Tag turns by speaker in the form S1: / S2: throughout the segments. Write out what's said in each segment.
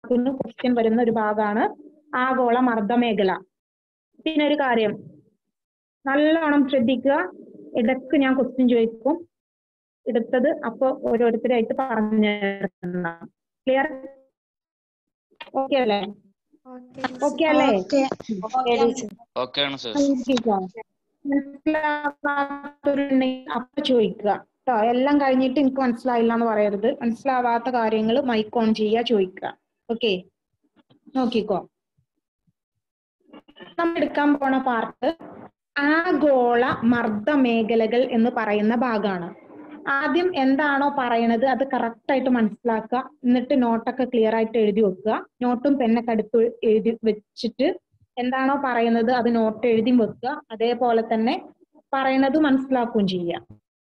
S1: മാർക്കിന് ക്വസ്റ്റ്യൻ വരുന്ന ഒരു ഭാഗമാണ് ആഗോള മർദ്ദമേഖല പിന്നെ ഒരു കാര്യം നല്ലോണം ശ്രദ്ധിക്കുക ഇടക്ക് ഞാൻ ക്വസ്റ്റ്യൻ ചോദിക്കും എടുത്തത് അപ്പൊ ഓരോരുത്തരായിട്ട് പറഞ്ഞു ക്ലിയർ ഓക്കെ അല്ലേ ഓക്കെ അല്ലേ
S2: ഓക്കെയാണ് സർ
S1: മനസ്സിലാവാത്തവരുണ്ടെങ്കിൽ അപ്പൊ ചോദിക്കുക കേട്ടോ എല്ലാം കഴിഞ്ഞിട്ട് എനിക്ക് മനസ്സിലായില്ല എന്ന് പറയരുത് മനസ്സിലാവാത്ത കാര്യങ്ങൾ മൈക്ക് ഓൺ ചെയ്യുക ചോദിക്കുക ഓക്കെ നോക്കിക്കോ നമ്മൾ എടുക്കാൻ പോണ പാർട്ട് ആഗോള മർദ്ദ മേഖലകൾ എന്ന് പറയുന്ന ഭാഗമാണ് ആദ്യം എന്താണോ പറയണത് അത് കറക്റ്റ് ആയിട്ട് മനസ്സിലാക്കുക എന്നിട്ട് നോട്ടൊക്കെ ക്ലിയർ ആയിട്ട് എഴുതി വെക്കുക നോട്ടും പെന്നൊക്കെ അടുത്ത് എഴുതി വെച്ചിട്ട് എന്താണോ പറയുന്നത് അത് നോട്ട് എഴുതി വെക്കുക അതേപോലെ തന്നെ പറയണത് മനസ്സിലാക്കുകയും ചെയ്യുക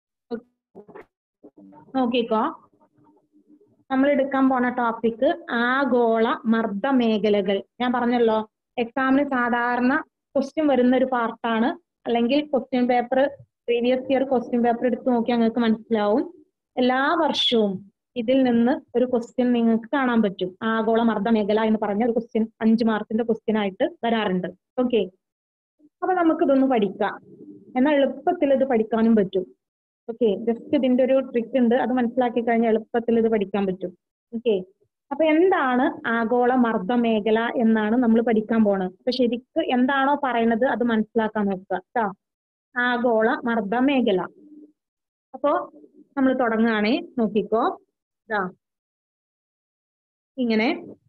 S1: നോക്കിക്കോ നമ്മൾ എടുക്കാൻ പോണ ടോപ്പിക് ആഗോള മർദ്ദ മേഖലകൾ ഞാൻ പറഞ്ഞല്ലോ എക്സാമിന് സാധാരണ ക്വസ്റ്റ്യൻ വരുന്ന ഒരു പാർട്ടാണ് അല്ലെങ്കിൽ question paper previous year question paper എടുത്ത് നോക്കിയാൽ നിങ്ങൾക്ക് മനസ്സിലാവും എല്ലാ വർഷവും ഇതിൽ നിന്ന് ഒരു ക്വസ്റ്റ്യൻ നിങ്ങൾക്ക് കാണാൻ പറ്റും ആഗോള മർദ്ദ മേഖല എന്ന് പറഞ്ഞ ഒരു ക്വസ്റ്റ്യൻ അഞ്ച് മാർക്കിന്റെ ക്വസ്റ്റ്യൻ ആയിട്ട് വരാറുണ്ട് ഓക്കെ അപ്പൊ നമുക്ക് ഇതൊന്ന് പഠിക്കാം എന്നാൽ എളുപ്പത്തിൽ ഇത് പഠിക്കാനും പറ്റും ഓക്കെ ജസ്റ്റ് ഇതിന്റെ ഒരു ട്രിക്ക് ഉണ്ട് അത് മനസ്സിലാക്കി കഴിഞ്ഞാൽ എളുപ്പത്തിൽ ഇത് പഠിക്കാൻ പറ്റും ഓക്കെ അപ്പൊ എന്താണ് ആഗോള മർദ്ദ മേഖല എന്നാണ് നമ്മൾ പഠിക്കാൻ പോണത് അപ്പൊ ശരിക്ക് എന്താണോ പറയുന്നത് അത് മനസ്സിലാക്കാൻ നോക്കുക കേട്ടോ ആഗോള മർദ്ദ മേഖല അപ്പോ നമ്മൾ തുടങ്ങുകയാണേ നോക്കിക്കോ ഇതാ ഇങ്ങനെ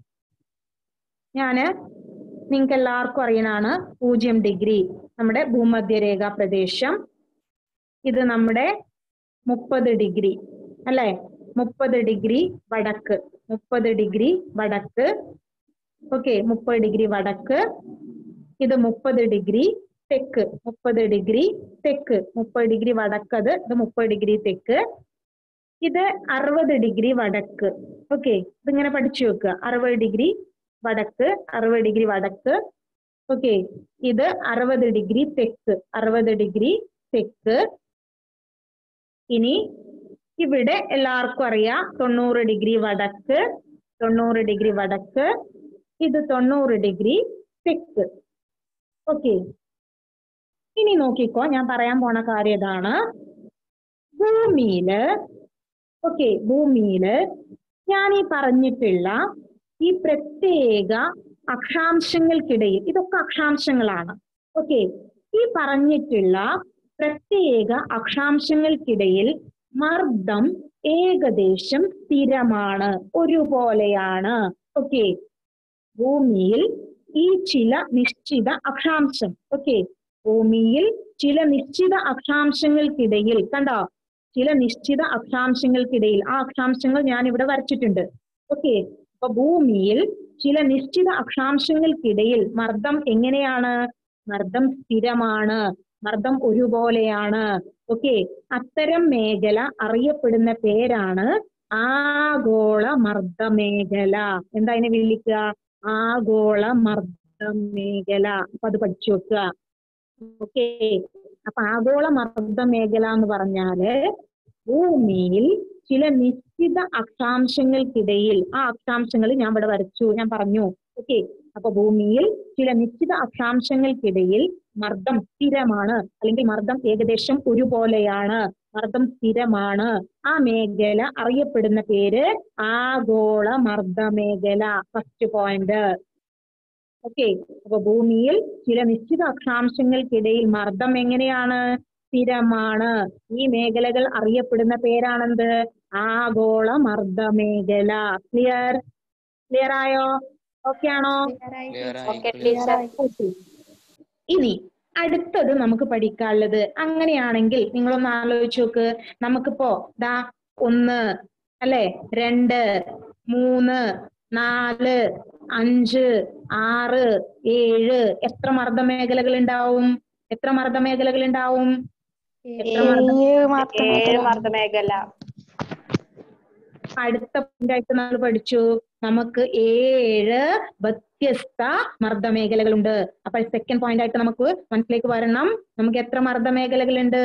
S1: ഞാന് നിങ്ങൾക്ക് എല്ലാവർക്കും അറിയണാണ് പൂജ്യം ഡിഗ്രി നമ്മുടെ ഭൂമധ്യരേഖാ പ്രദേശം ഇത് നമ്മുടെ മുപ്പത് ഡിഗ്രി അല്ലെ മുപ്പത് ഡിഗ്രി വടക്ക് മുപ്പത് ഡിഗ്രി വടക്ക് ഓക്കെ മുപ്പത് ഡിഗ്രി വടക്ക് ഇത് മുപ്പത് ഡിഗ്രി തെക്ക് മുപ്പത് ഡിഗ്രി തെക്ക് മുപ്പത് ഡിഗ്രി വടക്കത് ഇത് മുപ്പത് ഡിഗ്രി തെക്ക് ഇത് അറുപത് ഡിഗ്രി വടക്ക് ഓക്കെ ഇതിങ്ങനെ പഠിച്ചു വെക്കുക അറുപത് ഡിഗ്രി വടക്ക് അറുപത് ഡിഗ്രി വടക്ക് ഓക്കെ ഇത് അറുപത് ഡിഗ്രി തെക്ക് അറുപത് ഡിഗ്രി തെക്ക് ഇനി ഇവിടെ എല്ലാവർക്കും അറിയാം തൊണ്ണൂറ് ഡിഗ്രി വടക്ക് തൊണ്ണൂറ് ഡിഗ്രി വടക്ക് ഇത് തൊണ്ണൂറ് ഡിഗ്രി തെക്ക് ഓക്കെ ഇനി നോക്കിക്കോ ഞാൻ പറയാൻ പോണ കാര്യം ഇതാണ് ഭൂമിയില് ഓക്കെ ഭൂമിയില് ഞാൻ ഈ പറഞ്ഞിട്ടുള്ള ഈ പ്രത്യേക അക്ഷാംശങ്ങൾക്കിടയിൽ ഇതൊക്കെ അക്ഷാംശങ്ങളാണ് ഓക്കെ ഈ പറഞ്ഞിട്ടുള്ള പ്രത്യേക അക്ഷാംശങ്ങൾക്കിടയിൽ മർദ്ദം ഏകദേശം സ്ഥിരമാണ് ഒരുപോലെയാണ് ഓക്കെ ഭൂമിയിൽ ഈ ചില നിശ്ചിത അക്ഷാംശം ഓക്കെ ഭൂമിയിൽ ചില നിശ്ചിത അക്ഷാംശങ്ങൾക്കിടയിൽ കണ്ടോ ചില നിശ്ചിത അക്ഷാംശങ്ങൾക്കിടയിൽ ആ അക്ഷാംശങ്ങൾ ഞാൻ ഇവിടെ വരച്ചിട്ടുണ്ട് ഓക്കെ അപ്പൊ ഭൂമിയിൽ ചില നിശ്ചിത അക്ഷാംശങ്ങൾക്കിടയിൽ മർദ്ദം എങ്ങനെയാണ് മർദ്ദം സ്ഥിരമാണ് മർദ്ദം ഒരുപോലെയാണ് ഓക്കെ അത്തരം മേഖല അറിയപ്പെടുന്ന പേരാണ് ആഗോള മർദ്ദ മേഖല എന്താ അതിനെ വിളിക്കുക ആഗോള മർദ്ദ മേഖല അപ്പൊ അത് പഠിച്ചു വെക്കുക ഓക്കെ അപ്പൊ ആഗോള മർദ്ദ മേഖല എന്ന് പറഞ്ഞാല് ഭൂമിയിൽ ചില നിശ്ചിത അക്ഷാംശങ്ങൾക്കിടയിൽ ആ അക്ഷാംശങ്ങൾ ഞാൻ ഇവിടെ വരച്ചു ഞാൻ പറഞ്ഞു ഓക്കെ അപ്പൊ ഭൂമിയിൽ ചില നിശ്ചിത അക്ഷാംശങ്ങൾക്കിടയിൽ മർദ്ദം സ്ഥിരമാണ് അല്ലെങ്കിൽ മർദ്ദം ഏകദേശം ഒരുപോലെയാണ് മർദ്ദം സ്ഥിരമാണ് ആ മേഖല അറിയപ്പെടുന്ന പേര് ആഗോള മർദ്ദ മേഖല ഫസ്റ്റ് പോയിന്റ് ഓക്കെ അപ്പൊ ഭൂമിയിൽ ചില നിശ്ചിത അക്ഷാംശങ്ങൾക്കിടയിൽ മർദ്ദം എങ്ങനെയാണ് സ്ഥിരമാണ് ഈ മേഖലകൾ അറിയപ്പെടുന്ന പേരാണെന്ത് ആഗോള മർദ്ദ മേഖല ക്ലിയർ ക്ലിയർ ആയോ ഓക്കെ ആണോ
S2: ക്ലിയർ
S3: ഓക്കെ
S2: ആയി
S3: ടീച്ചർ
S1: Okay. ഇനി അടുത്തത് നമുക്ക് പഠിക്കാനുള്ളത് അങ്ങനെയാണെങ്കിൽ നിങ്ങളൊന്ന് ആലോചിച്ച് നോക്ക് നമുക്കിപ്പോ ദാ ഒന്ന് അല്ലെ രണ്ട് മൂന്ന് നാല് അഞ്ച് ആറ് ഏഴ് എത്ര മർദ്ദ മേഖലകൾ ഉണ്ടാവും എത്ര മർദ്ദ മേഖലകൾ ഉണ്ടാവും എത്ര മർദ്ദ
S3: ഏഴ് മർദ്ദമേഖല
S1: അടുത്ത പോയിന്റായിട്ട് നമ്മൾ പഠിച്ചു നമുക്ക് ഏഴ് വ്യത്യസ്ത മർദ്ദ മേഖലകളുണ്ട് അപ്പൊ സെക്കൻഡ് പോയിന്റ് ആയിട്ട് നമുക്ക് മനസ്സിലേക്ക് വരണം നമുക്ക് എത്ര മർദ്ദ മേഖലകളുണ്ട്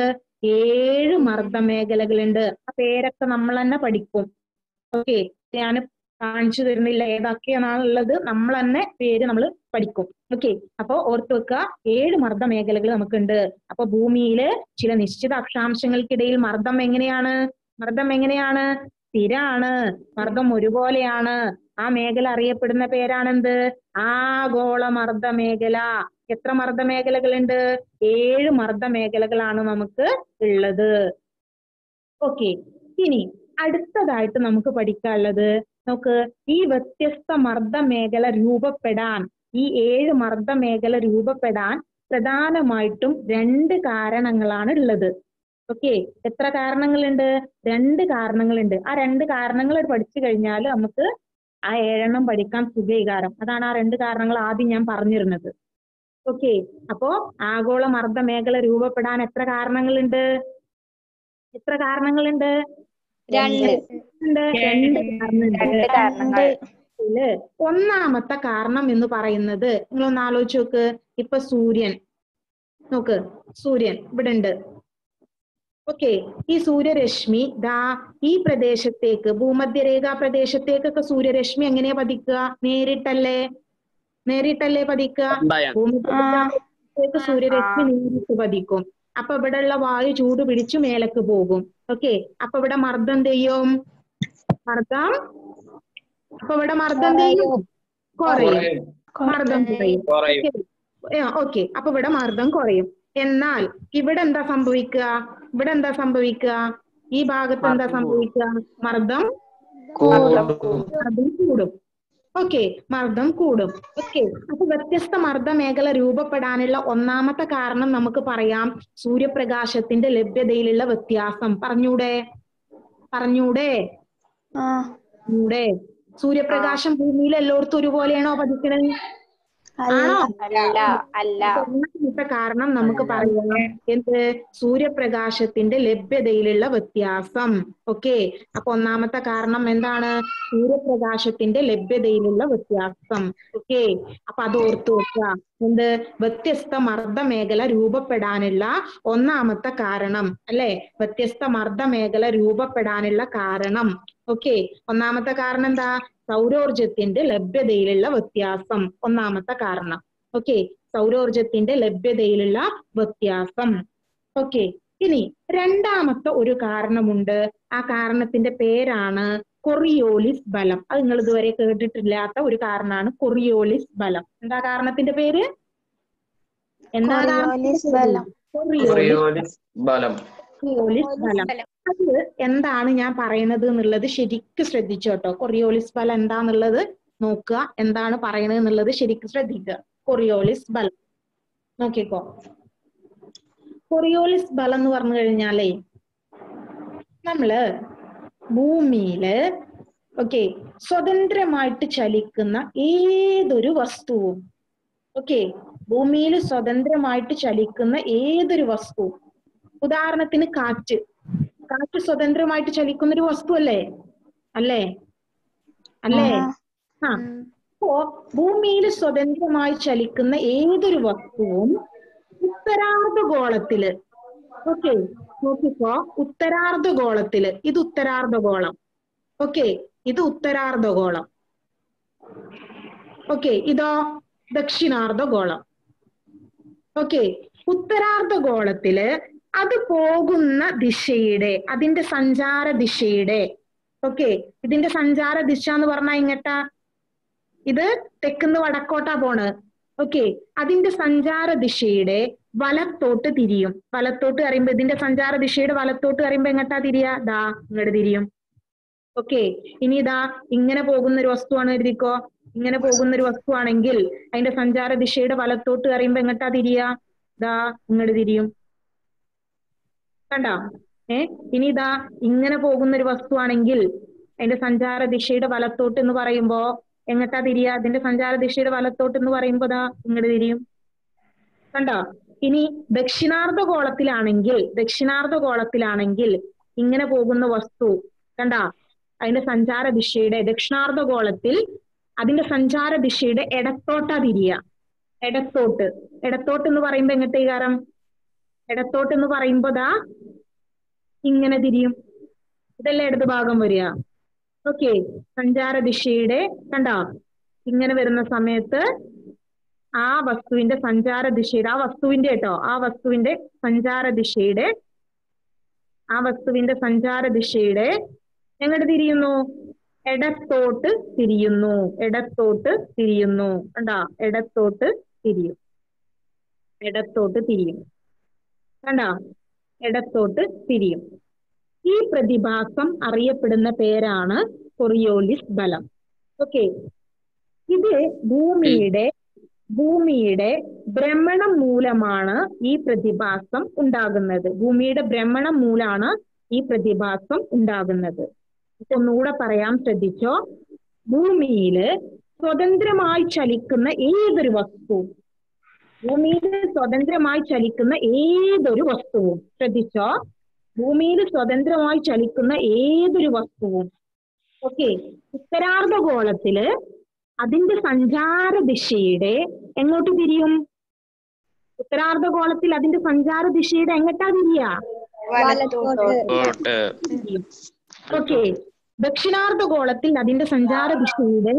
S1: ഏഴ് മർദ്ദ മേഖലകളുണ്ട് ആ പേരൊക്കെ നമ്മൾ തന്നെ പഠിക്കും ഓക്കെ ഞാൻ കാണിച്ചു തരുന്നില്ല ഏതൊക്കെയാണുള്ളത് നമ്മൾ തന്നെ പേര് നമ്മൾ പഠിക്കും ഓക്കെ അപ്പൊ ഓർത്ത് വെക്കുക ഏഴ് മർദ്ദ മേഖലകൾ നമുക്കുണ്ട് അപ്പൊ ഭൂമിയില് ചില നിശ്ചിത അക്ഷാംശങ്ങൾക്കിടയിൽ മർദ്ദം എങ്ങനെയാണ് മർദ്ദം എങ്ങനെയാണ് സ്ഥിരാണ് മർദ്ദം ഒരുപോലെയാണ് ആ മേഖല അറിയപ്പെടുന്ന പേരാണെന്ത് ആഗോള മർദ്ദ മേഖല എത്ര മർദ്ദ മേഖലകളുണ്ട് ഏഴ് മർദ്ദ മേഖലകളാണ് നമുക്ക് ഉള്ളത് ഓക്കെ ഇനി അടുത്തതായിട്ട് നമുക്ക് പഠിക്കാനുള്ളത് നോക്ക് ഈ വ്യത്യസ്ത മർദ്ദ മേഖല രൂപപ്പെടാൻ ഈ ഏഴ് മർദ്ദ മേഖല രൂപപ്പെടാൻ പ്രധാനമായിട്ടും രണ്ട് കാരണങ്ങളാണ് ഉള്ളത് ഓക്കെ എത്ര കാരണങ്ങളുണ്ട് രണ്ട് കാരണങ്ങളുണ്ട് ആ രണ്ട് കാരണങ്ങൾ പഠിച്ചു കഴിഞ്ഞാൽ നമുക്ക് ആ ഏഴെണ്ണം പഠിക്കാൻ സുഖീകാരം അതാണ് ആ രണ്ട് കാരണങ്ങൾ ആദ്യം ഞാൻ പറഞ്ഞിരുന്നത് ഓക്കെ അപ്പോ ആഗോള മർദ്ദ മേഖല രൂപപ്പെടാൻ എത്ര കാരണങ്ങളുണ്ട് എത്ര കാരണങ്ങളുണ്ട്
S2: രണ്ട്
S1: ഉണ്ട് രണ്ട് കാരണമുണ്ട്
S2: രണ്ട് കാരണങ്ങൾ
S1: ഇതില് ഒന്നാമത്തെ കാരണം എന്ന് പറയുന്നത് നിങ്ങളൊന്ന് ആലോചിച്ച് നോക്ക് ഇപ്പൊ സൂര്യൻ നോക്ക് സൂര്യൻ ഇവിടെ ഉണ്ട് ഓക്കെ ഈ സൂര്യരശ്മി ദാ ഈ പ്രദേശത്തേക്ക് ഭൂമധ്യരേഖാ പ്രദേശത്തേക്കൊക്കെ സൂര്യരശ്മി എങ്ങനെയാ പതിക്കുക നേരിട്ടല്ലേ നേരിട്ടല്ലേ പതിക്കുക ഭൂമധ്യരേഖാ സൂര്യരശ്മി നേരിട്ട് പതിക്കും അപ്പൊ ഇവിടെയുള്ള വായു ചൂട് പിടിച്ചു മേലേക്ക് പോകും ഓക്കെ അപ്പൊ ഇവിടെ മർദ്ദം എന്ത് ചെയ്യും മർദ്ദം അപ്പൊ ഇവിടെ മർദ്ദം എന്ത് ചെയ്യും കുറയും മർദ്ദം കുറയും ഓക്കെ അപ്പൊ ഇവിടെ മർദ്ദം കുറയും എന്നാൽ ഇവിടെ എന്താ സംഭവിക്കുക ഇവിടെ എന്താ സംഭവിക്കുക ഈ ഭാഗത്ത് എന്താ സംഭവിക്കുക മർദ്ദം മർദ്ദം കൂടും ഓക്കെ മർദ്ദം കൂടും ഓക്കെ അപ്പൊ വ്യത്യസ്ത മർദ്ദ മേഖല രൂപപ്പെടാനുള്ള ഒന്നാമത്തെ കാരണം നമുക്ക് പറയാം സൂര്യപ്രകാശത്തിന്റെ ലഭ്യതയിലുള്ള വ്യത്യാസം പറഞ്ഞൂടെ പറഞ്ഞൂടെ പറഞ്ഞൂടെ സൂര്യപ്രകാശം ഭൂമിയിൽ എല്ലായിടത്തും ഒരുപോലെയാണോ പതിക്കണത് ആണോ
S2: അല്ല അല്ല
S1: ഒന്നാമത്തെ കാരണം നമുക്ക് പറയാം എന്ത് സൂര്യപ്രകാശത്തിന്റെ ലഭ്യതയിലുള്ള വ്യത്യാസം ഓക്കെ അപ്പൊ ഒന്നാമത്തെ കാരണം എന്താണ് സൂര്യപ്രകാശത്തിന്റെ ലഭ്യതയിലുള്ള വ്യത്യാസം ഓക്കെ അപ്പൊ അത് ഓർത്തു വെക്കുക എന്ത് വ്യത്യസ്ത മർദ്ദ മേഖല രൂപപ്പെടാനുള്ള ഒന്നാമത്തെ കാരണം അല്ലെ വ്യത്യസ്ത മർദ്ദ മേഖല രൂപപ്പെടാനുള്ള കാരണം ഓക്കെ ഒന്നാമത്തെ കാരണം എന്താ സൗരോർജത്തിന്റെ ലഭ്യതയിലുള്ള വ്യത്യാസം ഒന്നാമത്തെ കാരണം ഓക്കെ സൗരോർജത്തിന്റെ ലഭ്യതയിലുള്ള വ്യത്യാസം ഓക്കെ ഇനി രണ്ടാമത്തെ ഒരു കാരണമുണ്ട് ആ കാരണത്തിന്റെ പേരാണ് കൊറിയോളിസ് ബലം അത് നിങ്ങൾ ഇതുവരെ കേട്ടിട്ടില്ലാത്ത ഒരു കാരണമാണ് കൊറിയോളിസ് ബലം എന്താ കാരണത്തിന്റെ പേര് എന്താ
S2: കൊറിയോളിസ് ബലം.
S1: കൊറിയോളിസ്
S3: ബലം
S1: കൊറിയോളിസ് ബലം അത് എന്താണ് ഞാൻ പറയുന്നത് എന്നുള്ളത് ശരിക്കും ശ്രദ്ധിച്ചോട്ടോ കൊറിയോളിസ് ബലം എന്താന്നുള്ളത് നോക്കുക എന്താണ് പറയുന്നത് എന്നുള്ളത് ശരിക്കും ശ്രദ്ധിക്കുക കൊറിയോളിസ് ബലം നോക്കിക്കോ കൊറിയോളിസ് ബലം എന്ന് പറഞ്ഞു കഴിഞ്ഞാലേ നമ്മള് ഭൂമിയില് ഓക്കെ സ്വതന്ത്രമായിട്ട് ചലിക്കുന്ന ഏതൊരു വസ്തുവും ഓക്കെ ഭൂമിയിൽ സ്വതന്ത്രമായിട്ട് ചലിക്കുന്ന ഏതൊരു വസ്തുവും ഉദാഹരണത്തിന് കാറ്റ് കാറ്റ് സ്വതന്ത്രമായിട്ട് ചലിക്കുന്ന ഒരു വസ്തു അല്ലേ അല്ലേ അല്ലേ ആ അപ്പോ ഭൂമിയിൽ സ്വതന്ത്രമായി ചലിക്കുന്ന ഏതൊരു വസ്തുവും ഉത്തരാർദ്ധഗോളത്തില് ഓക്കെ നോക്കിക്കോ ഉത്തരാർദ്ധഗോളത്തില് ഇത് ഉത്തരാർദ്ധഗോളം ഓക്കെ ഇത് ഉത്തരാർദ്ധഗോളം ഓക്കെ ഇതോ ദക്ഷിണാർദ്ധഗോളം ഓക്കെ ഉത്തരാർദ്ധഗോളത്തില് അത് പോകുന്ന ദിശയുടെ അതിന്റെ സഞ്ചാര ദിശയുടെ ഓക്കെ ഇതിന്റെ സഞ്ചാര ദിശ എന്ന് പറഞ്ഞാൽ ഇങ്ങട്ടാ ഇത് തെക്കുന്ന് വടക്കോട്ടാ പോണ് ഓക്കെ അതിന്റെ സഞ്ചാര ദിശയുടെ വലത്തോട്ട് തിരിയും വലത്തോട്ട് അറിയുമ്പോ ഇതിന്റെ സഞ്ചാര ദിശയുടെ വലത്തോട്ട് അറിയുമ്പോ എങ്ങട്ടാ തിരിയാ ദാ ഇങ്ങോട്ട് തിരിയും ഓക്കെ ഇനി ഇതാ ഇങ്ങനെ പോകുന്ന ഒരു വസ്തുവാണ് എഴുതിക്കോ ഇങ്ങനെ പോകുന്ന ഒരു വസ്തുവാണെങ്കിൽ അതിന്റെ സഞ്ചാര ദിശയുടെ വലത്തോട്ട് അറിയുമ്പോ എങ്ങട്ടാ തിരിയാ ദാ ഇങ്ങോട്ട് തിരിയും കണ്ടോ ഏ ഇനി ഇതാ ഇങ്ങനെ പോകുന്ന ഒരു വസ്തുവാണെങ്കിൽ അതിന്റെ സഞ്ചാര ദിശയുടെ വലത്തോട്ട് എന്ന് പറയുമ്പോ എങ്ങട്ടാ തിരിയാ അതിന്റെ സഞ്ചാര ദിശയുടെ വലത്തോട്ട് എന്ന് പറയുമ്പോ ദാ ഇങ്ങോട്ട് തിരിയും കണ്ടോ ഇനി ദക്ഷിണാർദ്ധഗോളത്തിലാണെങ്കിൽ ദക്ഷിണാർദ്ധഗോളത്തിലാണെങ്കിൽ ഇങ്ങനെ പോകുന്ന വസ്തു കണ്ടാ അതിന്റെ സഞ്ചാര ദിശയുടെ ദക്ഷിണാർദ്ധഗോളത്തിൽ അതിന്റെ സഞ്ചാര ദിശയുടെ ഇടത്തോട്ടാ തിരിയ ഇടത്തോട്ട് ഇടത്തോട്ട് എന്ന് പറയുമ്പോ എങ്ങനത്തെ കാരം ഇടത്തോട്ട് എന്ന് പറയുമ്പോ ദാ ഇങ്ങനെ തിരിയും ഇതല്ലേ ഇടത് ഭാഗം വരിക ഓക്കെ സഞ്ചാര ദിശയുടെ കണ്ടോ ഇങ്ങനെ വരുന്ന സമയത്ത് ആ വസ്തുവിന്റെ സഞ്ചാര ദിശയുടെ ആ വസ്തുവിന്റെ കേട്ടോ ആ വസ്തുവിന്റെ സഞ്ചാര ദിശയുടെ ആ വസ്തുവിന്റെ സഞ്ചാര ദിശയുടെ എങ്ങോട്ട് തിരിയുന്നു ഇടത്തോട്ട് തിരിയുന്നു ഇടത്തോട്ട് തിരിയുന്നു കണ്ടാ ഇടത്തോട്ട് തിരിയും ഇടത്തോട്ട് തിരിയും കണ്ടാ ഇടത്തോട്ട് തിരിയും ഈ പ്രതിഭാസം അറിയപ്പെടുന്ന പേരാണ് കൊറിയോലിസ് ബലം ഓക്കെ ഇത് ഭൂമിയുടെ ഭൂമിയുടെ ഭ്രമണം മൂലമാണ് ഈ പ്രതിഭാസം ഉണ്ടാകുന്നത് ഭൂമിയുടെ ഭ്രമണം മൂലമാണ് ഈ പ്രതിഭാസം ഉണ്ടാകുന്നത് ഇപ്പൊ ഒന്നുകൂടെ പറയാൻ ശ്രദ്ധിച്ചോ ഭൂമിയില് സ്വതന്ത്രമായി ചലിക്കുന്ന ഏതൊരു വസ്തുവും ഭൂമിയിൽ സ്വതന്ത്രമായി ചലിക്കുന്ന ഏതൊരു വസ്തുവും ശ്രദ്ധിച്ചോ ഭൂമിയിൽ സ്വതന്ത്രമായി ചലിക്കുന്ന ഏതൊരു വസ്തുവും ഓക്കെ ഉത്തരാർദ്ധഗോളത്തില് അതിന്റെ സഞ്ചാര ദിശയുടെ എങ്ങോട്ട് തിരിയും ഉത്തരാർദ്ധഗോളത്തിൽ അതിന്റെ സഞ്ചാര ദിശയുടെ എങ്ങോട്ടാ തിരിയ
S2: വലത്തോട്ട്
S1: ഓക്കെ ദക്ഷിണാർദ്ധഗോളത്തിൽ അതിന്റെ സഞ്ചാര ദിശയുടെ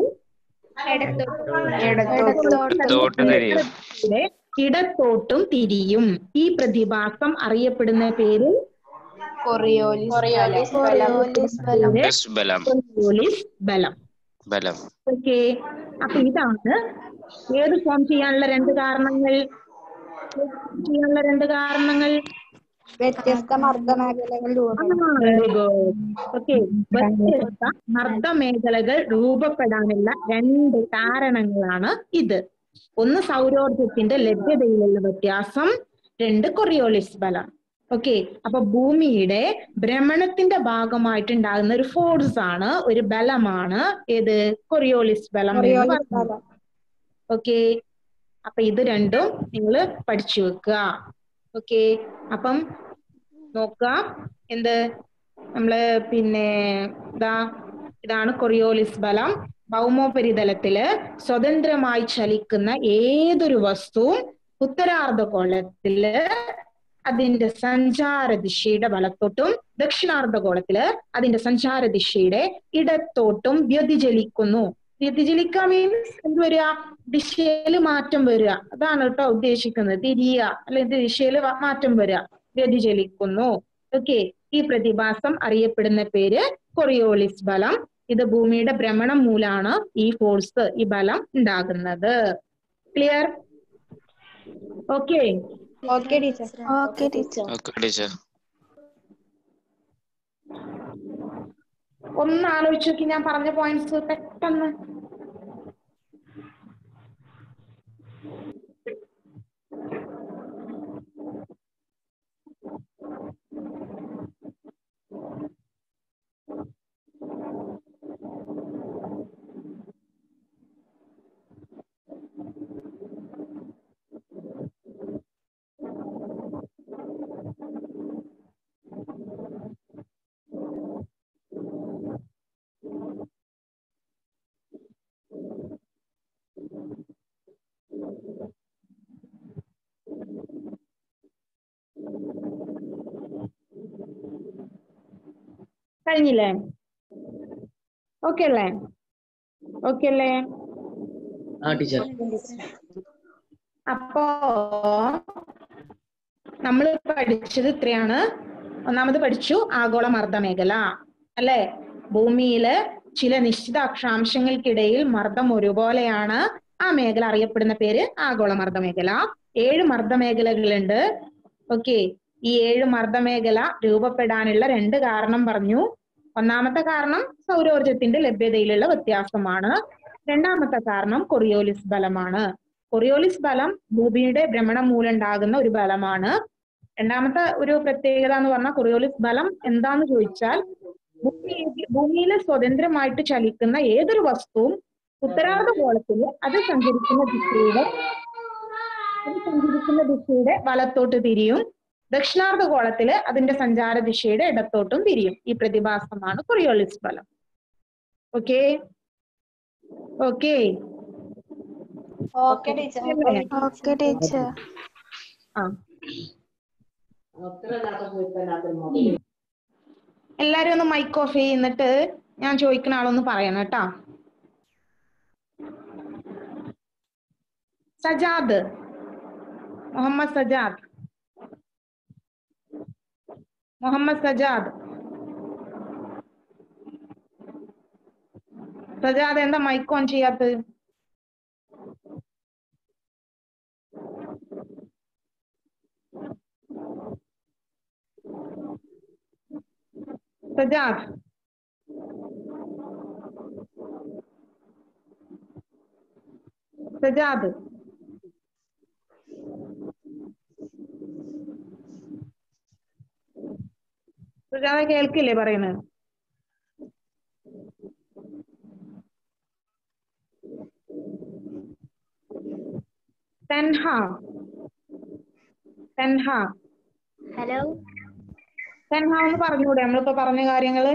S3: ഇടത്തോട്ട് തിരിയും
S1: ദിശയുടെ ഇടത്തോട്ടും തിരിയും ഈ പ്രതിഭാസം അറിയപ്പെടുന്ന പേര്
S2: കൊറിയോലിസ് ബലം
S3: Yes, ബലം
S1: കൊറിയോലിസ് ബലം
S3: ബലം
S1: ഓക്കെ അപ്പൊ ഇതാണ് ഏത് ഫോം ചെയ്യാനുള്ള രണ്ട് കാരണങ്ങൾ ചെയ്യാനുള്ള രണ്ട് കാരണങ്ങൾ
S2: വ്യത്യസ്ത മർദ്ദമേഖലകൾ
S1: വെരി ഗുഡ് ഓക്കെ വ്യത്യസ്ത മർദ്ദമേഖലകൾ രൂപപ്പെടാനുള്ള രണ്ട് കാരണങ്ങളാണ് ഇത് ഒന്ന് സൗരോർജത്തിന്റെ ലഭ്യതയിലുള്ള വ്യത്യാസം രണ്ട് കൊറിയോളിസ് ബലം ഓക്കെ അപ്പൊ ഭൂമിയുടെ ഭ്രമണത്തിന്റെ ഭാഗമായിട്ടുണ്ടാകുന്ന ഒരു ഫോഴ്സ് ആണ് ഒരു ബലമാണ് ഏത് കൊറിയോളിസ് ബലം എന്ന് പറയുന്നത് ഓക്കെ അപ്പൊ ഇത് രണ്ടും നിങ്ങൾ പഠിച്ചു വെക്കുക ഓക്കെ അപ്പം നോക്കുക എന്ത് നമ്മള് പിന്നെ ഇതാ ഇതാണ് കൊറിയോലിസ് ബലം ഭൗമോപരിതലത്തില് സ്വതന്ത്രമായി ചലിക്കുന്ന ഏതൊരു വസ്തുവും ഉത്തരാർദ്ധഗോളത്തില് അതിന്റെ സഞ്ചാര ദിശയുടെ വലത്തോട്ടും ദക്ഷിണാർദ്ധഗോളത്തില് അതിന്റെ സഞ്ചാര ദിശയുടെ ഇടത്തോട്ടും വ്യതിചലിക്കുന്നു വ്യതിചലിക്കുക മീൻസ് എന്ത് വരിക ദിശയിൽ മാറ്റം വരിക അതാണ് കേട്ടോ ഉദ്ദേശിക്കുന്നത് തിരിയുക അല്ലെങ്കിൽ ദിശയിൽ മാറ്റം വരിക വ്യതിചലിക്കുന്നു ഓക്കെ ഈ പ്രതിഭാസം അറിയപ്പെടുന്ന പേര് കൊറിയോളിസ് ബലം ഇത് ഭൂമിയുടെ ഭ്രമണം മൂലാണ് ഈ ഫോഴ്സ് ഈ ബലം ഉണ്ടാകുന്നത് clear okay
S2: okay teacher
S4: okay teacher
S3: okay teacher
S1: ഒന്ന് ആലോചിച്ച് നോക്കി ഞാൻ പറഞ്ഞ പോയിന്റ്സ് പെട്ടെന്ന് കഴിഞ്ഞില്ലേ ഓക്കെ അല്ലേ ഓക്കെ അല്ലേ
S5: ആ ടീച്ചർ
S1: അപ്പോ നമ്മൾ പഠിച്ചത് ഇത്രയാണ് ഒന്നാമത് പഠിച്ചു ആഗോള മർദ്ദ മേഖല അല്ലെ ഭൂമിയില് ചില നിശ്ചിത അക്ഷാംശങ്ങൾക്കിടയിൽ മർദ്ദം ഒരുപോലെയാണ് ആ മേഖല അറിയപ്പെടുന്ന പേര് ആഗോള മർദ്ദ മേഖല ഏഴ് മർദ്ദ മേഖലകളുണ്ട് ഓക്കെ ഈ ഏഴ് മർദ്ദ മേഖല രൂപപ്പെടാനുള്ള രണ്ട് കാരണം പറഞ്ഞു ഒന്നാമത്തെ കാരണം സൗരോർജത്തിന്റെ ലഭ്യതയിലുള്ള വ്യത്യാസമാണ് രണ്ടാമത്തെ കാരണം കൊറിയോലിസ് ബലമാണ് കൊറിയോലിസ് ബലം ഭൂമിയുടെ ഭ്രമണം മൂലമുണ്ടാകുന്ന ഒരു ബലമാണ് രണ്ടാമത്തെ ഒരു പ്രത്യേകത എന്ന് പറഞ്ഞാൽ കൊറിയോലിസ് ബലം എന്താന്ന് ചോദിച്ചാൽ ഭൂമി ഭൂമിയിൽ സ്വതന്ത്രമായിട്ട് ചലിക്കുന്ന ഏതൊരു വസ്തുവും ഉത്തരാർദ്ധഗോളത്തിൽ അത് സഞ്ചരിക്കുന്ന ദിശയുടെ അത് സഞ്ചരിക്കുന്ന ദിശയുടെ വലത്തോട്ട് തിരിയും ദക്ഷിണാർദ്ധഗോളത്തില് അതിന്റെ സഞ്ചാര ദിശയുടെ ഇടത്തോട്ടും തിരിയും ഈ പ്രതിഭാസമാണ് കൊറിയോളിസ് ബലം okay okay
S2: okay teacher
S4: okay teacher
S1: ആ എല്ലാരും ഒന്ന് മൈക്ക് ഓഫ് ചെയ്യുന്നിട്ട് ഞാൻ ചോദിക്കുന്ന ആളൊന്ന് പറയണം കേട്ടോ സജാദ് മുഹമ്മദ് സജാദ് മുഹമ്മദ് സജാദ് സജാദ് എന്താ മൈക്ക് ഓൺ ചെയ്യാത്തത് സജാദ് സജാദ് സജാദ് കേൾക്കില്ലേ പറയുന്നത് തെൻഹ തെൻഹ
S2: ഹലോ
S1: തെൻഹ ഒന്ന് പറഞ്ഞൂടെ നമ്മളിപ്പോ പറഞ്ഞ കാര്യങ്ങള്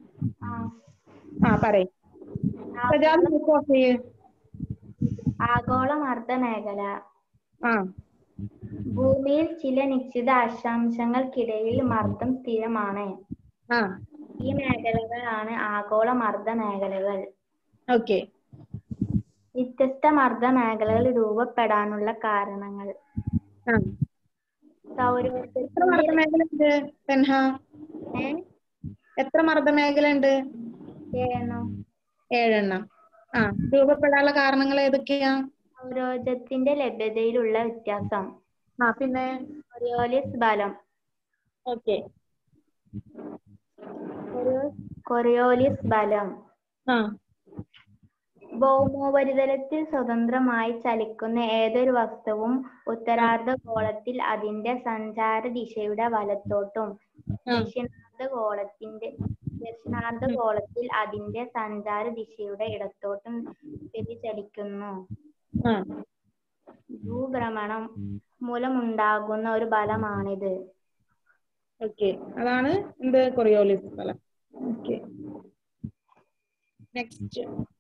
S1: ആ പറയ് സജാദ് mic off ചെയ്യ്
S2: ആഗോള മർദ്ദ മേഖല
S1: ആ
S2: ഭൂമിയിൽ ചില നിശ്ചിത അക്ഷാംശങ്ങൾക്കിടയിൽ മർദ്ദം സ്ഥിരമാണ്
S1: ആ
S2: ഈ മേഖലകളാണ് ആഗോള മർദ്ദ മേഖലകൾ
S1: ഓക്കെ
S2: വ്യത്യസ്ത മർദ്ദ മേഖലകൾ രൂപപ്പെടാനുള്ള കാരണങ്ങൾ
S1: ആ എത്ര മർദ്ദ
S2: സൗരോർജ്ജത്തിന്റെ
S1: മേഖല ഉണ്ട് തെൻഹ
S2: ഏ?
S1: എത്ര മർദ്ദ മേഖല ഉണ്ട്
S2: ഏതെണ്ണം?
S1: ഏഴെണ്ണം ആ രൂപപ്പെടാനുള്ള കാരണങ്ങൾ ഏതൊക്കെയാ
S2: സൗരോർജ്ജത്തിന്റെ ലഭ്യതയിലുള്ള വ്യത്യാസം
S1: ആ പിന്നെ
S2: കൊറിയോലിസ് ബലം
S1: ഓക്കെ
S2: കൊറിയോലിസ് ബലം
S1: ആ
S2: ഭൗമോപരിതലത്തിൽ സ്വതന്ത്രമായി ചലിക്കുന്ന ഏതൊരു വസ്തുവും ഉത്തരാർദ്ധഗോളത്തിൽ അതിന്റെ സഞ്ചാര ദിശയുടെ വലത്തോട്ടും
S1: ആ
S2: ദക്ഷിണാർദ്ധഗോളത്തിന്റെ ദക്ഷിണാർദ്ധഗോളത്തിൽ അതിന്റെ സഞ്ചാര ദിശയുടെ ഇടത്തോട്ടും വ്യതിചലിക്കുന്നു
S1: ആ
S2: ഭൂഭ്രമണം മൂലമുണ്ടാകുന്ന ഒരു ബലമാണിത്
S1: ഓക്കെ അതാണ് എന്ത് കൊറിയോളിസ് ഫലം ഓക്കെ നെക്സ്റ്റ്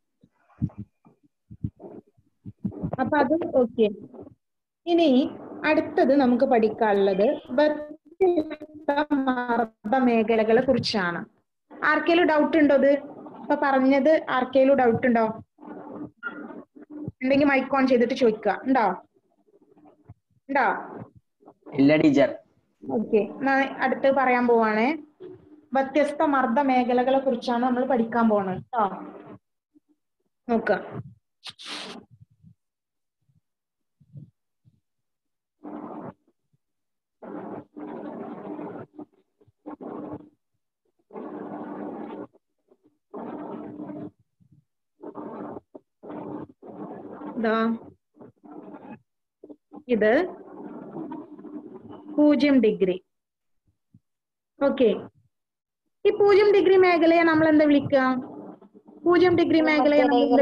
S1: അപ്പൊ അത് ഓക്കെ ഇനി അടുത്തത് നമുക്ക് പഠിക്കാനുള്ളത് വ്യത്യസ്ത മർദ്ദ മേഖലകളെ കുറിച്ചാണ് ആർക്കേലും ഡൗട്ട് ഉണ്ടോ ഇത് ഇപ്പൊ പറഞ്ഞത് ആർക്കേലും ഡൗട്ട് ഉണ്ടോ ഉണ്ടെങ്കിൽ മൈക്ക് ഓൺ ചെയ്തിട്ട് ചോദിക്കുക ഉണ്ടോ ഉണ്ടോ
S5: ഇല്ല ടീച്ചർ
S1: ഓക്കെ അടുത്ത് പറയാൻ പോവാണേ വ്യത്യസ്ത മർദ്ദ മേഖലകളെ കുറിച്ചാണ് നമ്മൾ പഠിക്കാൻ പോണത് കേട്ടോ നോക്ക ഇതാ ഇത് പൂജ്യം ഡിഗ്രി ഓക്കെ ഈ പൂജ്യം ഡിഗ്രി മേഖലയെ നമ്മൾ എന്താ വിളിക്കുക പൂജ്യം ഡിഗ്രി മേഖലയെ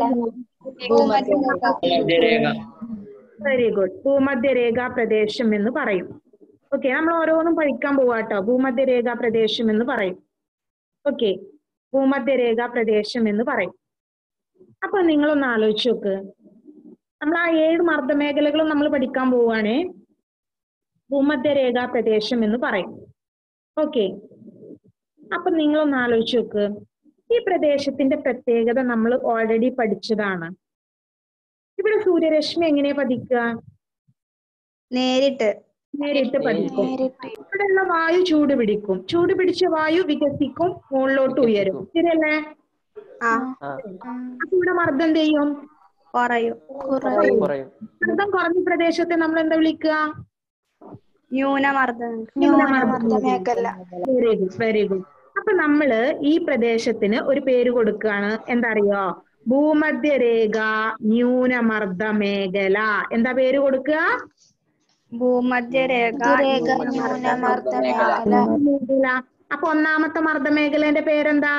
S5: മധ്യരേഖ
S1: വെരി ഗുഡ് ഭൂമധ്യരേഖാ പ്രദേശം എന്ന് പറയും ഓക്കെ നമ്മൾ ഓരോന്നും പഠിക്കാൻ പോവാട്ടോ ഭൂമധ്യരേഖാ പ്രദേശം എന്ന് പറയും ഓക്കെ ഭൂമധ്യരേഖാ പ്രദേശം എന്ന് പറയും അപ്പൊ നിങ്ങളൊന്ന് ആലോചിച്ച് നോക്ക് നമ്മൾ ആ ഏഴ് മർദ്ദമേഖലകളും നമ്മൾ പഠിക്കാൻ പോവാണേ ഭൂമധ്യരേഖാ പ്രദേശം എന്ന് പറയും ഓക്കെ അപ്പൊ നിങ്ങളൊന്ന് ആലോചിച്ച് നോക്ക് ഈ പ്രദേശത്തിന്റെ പ്രത്യേകത നമ്മൾ ഓൾറെഡി പഠിച്ചതാണ് ഇവിടെ സൂര്യരശ്മി എങ്ങനെയാ പതിക്കുക
S2: നേരിട്ട്
S1: നേരിട്ട് പതിക്കും
S4: നേരിട്ട്
S1: ഇവിടെയുള്ള വായു ചൂട് പിടിക്കും ചൂട് പിടിച്ച വായു വികസിക്കും മുകളിലോട്ട് ഉയരും ശരിയല്ലേ
S2: ആ
S1: അപ്പൊ ഇവിടെ മർദ്ദം എന്ത് ചെയ്യും
S2: കുറയും
S4: കുറയും
S5: കുറയും
S1: മർദ്ദം കുറഞ്ഞ പ്രദേശത്തെ നമ്മൾ എന്താ വിളിക്കുക
S2: ന്യൂനമർദ്ദം
S4: ന്യൂനമർദ്ദ മേഖല
S1: വെരി ഗുഡ് വെരി ഗുഡ് അപ്പൊ നമ്മള് ഈ പ്രദേശത്തിന് ഒരു പേര് കൊടുക്കുകയാണ് എന്താ അറിയോ ഭൂമധ്യരേഖ ന്യൂനമർദ്ദ മേഖല എന്താ പേര് കൊടുക്കുക
S2: ഭൂമധ്യരേഖ
S4: രേഖ ന്യൂനമർദ്ദ മേഖല
S1: മേഖല അപ്പൊ ഒന്നാമത്തെ മർദ്ദ മേഖലേന്റെ പേരെന്താ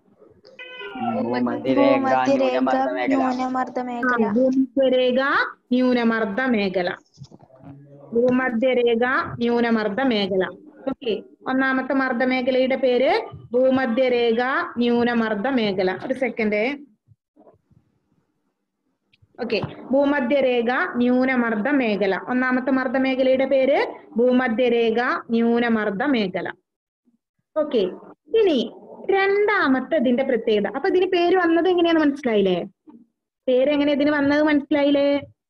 S4: ഭൂമധ്യരേഖ ന്യൂനമർദ്ദ
S1: ആ,
S4: മേഖല
S1: ഭൂമധ്യരേഖ ന്യൂനമർദ്ദ മേഖല ഭൂമധ്യരേഖ ന്യൂനമർദ്ദ മേഖല ഓക്കെ ഒന്നാമത്തെ മർദ്ദ മേഖലയുടെ പേര് ഭൂമധ്യരേഖ ന്യൂനമർദ്ദ മേഖല ഒരു സെക്കൻഡ് ഓക്കെ ഭൂമധ്യരേഖ ന്യൂനമർദ്ദ മേഖല ഒന്നാമത്തെ മർദ്ദ മേഖലയുടെ പേര് ഭൂമധ്യരേഖ ന്യൂനമർദ്ദ മേഖല ഓക്കെ ഇനി രണ്ടാമത്തെ ഇതിന്റെ പ്രത്യേകത അപ്പൊ ഇതിന് പേര് വന്നത് എങ്ങനെയാന്ന് മനസ്സിലായില്ലേ പേര് എങ്ങനെ ഇതിന് വന്നത് മനസ്സിലായില്ലേ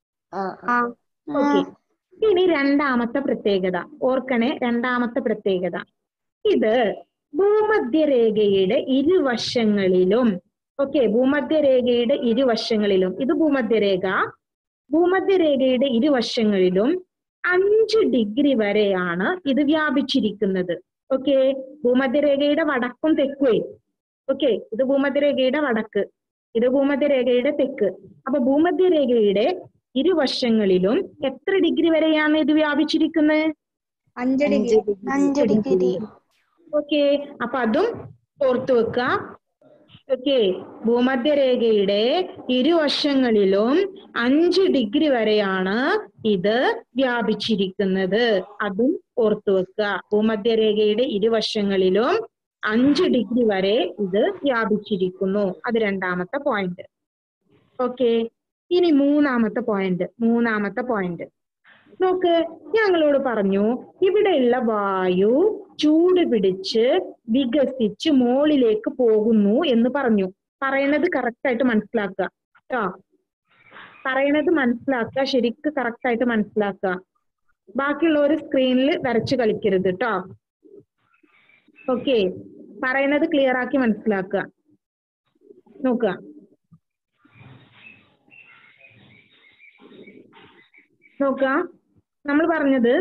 S1: ഓക്കെ ഇനി രണ്ടാമത്തെ പ്രത്യേകത ഓർക്കണേ രണ്ടാമത്തെ പ്രത്യേകത ഇത് ഭൂമധ്യരേഖയുടെ ഇരുവശങ്ങളിലും ഓക്കെ ഭൂമധ്യരേഖയുടെ ഇരുവശങ്ങളിലും ഇത് ഭൂമധ്യരേഖ ഭൂമധ്യരേഖയുടെ ഇരുവശങ്ങളിലും അഞ്ച് ഡിഗ്രി വരെയാണ് ഇത് വ്യാപിച്ചിരിക്കുന്നത് ഓക്കെ ഭൂമധ്യരേഖയുടെ വടക്കും തെക്കുവേ ഓക്കെ ഇത് ഭൂമധ്യരേഖയുടെ വടക്ക് ഇത് ഭൂമധ്യരേഖയുടെ തെക്ക് അപ്പൊ ഭൂമധ്യരേഖയുടെ ഇരുവശങ്ങളിലും എത്ര ഡിഗ്രി വരെയാണ് ഇത് വ്യാപിച്ചിരിക്കുന്നത്
S2: അഞ്ച് ഡിഗ്രി
S4: അഞ്ച് ഡിഗ്രി
S1: ഓക്കെ അപ്പൊ അതും ഓർത്തു വെക്ക ഓക്കെ ഭൂമധ്യരേഖയുടെ ഇരുവശങ്ങളിലും അഞ്ച് ഡിഗ്രി വരെയാണ് ഇത് വ്യാപിച്ചിരിക്കുന്നത് അതും ഓർത്തു വെക്കുക ഭൂമധ്യരേഖയുടെ ഇരുവശങ്ങളിലും അഞ്ച് ഡിഗ്രി വരെ ഇത് വ്യാപിച്ചിരിക്കുന്നു അത് രണ്ടാമത്തെ പോയിന്റ് ഓക്കെ ഇനി മൂന്നാമത്തെ പോയിന്റ് മൂന്നാമത്തെ പോയിന്റ് നോക്ക് ഞങ്ങളോട് പറഞ്ഞു ഇവിടെയുള്ള വായു ചൂട് പിടിച്ച് വികസിച്ച് മോളിലേക്ക് പോകുന്നു എന്ന് പറഞ്ഞു പറയണത് കറക്റ്റ് ആയിട്ട് മനസ്സിലാക്കുക കേട്ടോ പറയണത് മനസ്സിലാക്കുക ശരിക്ക് കറക്റ്റ് ആയിട്ട് മനസ്സിലാക്കുക ബാക്കിയുള്ളവർ സ്ക്രീനിൽ വരച്ച് കളിക്കരുത് കേട്ടോ ഓക്കെ പറയുന്നത് ക്ലിയർ ആക്കി മനസ്സിലാക്കുക നോക്കുക നോക്കുക നമ്മൾ പറഞ്ഞത്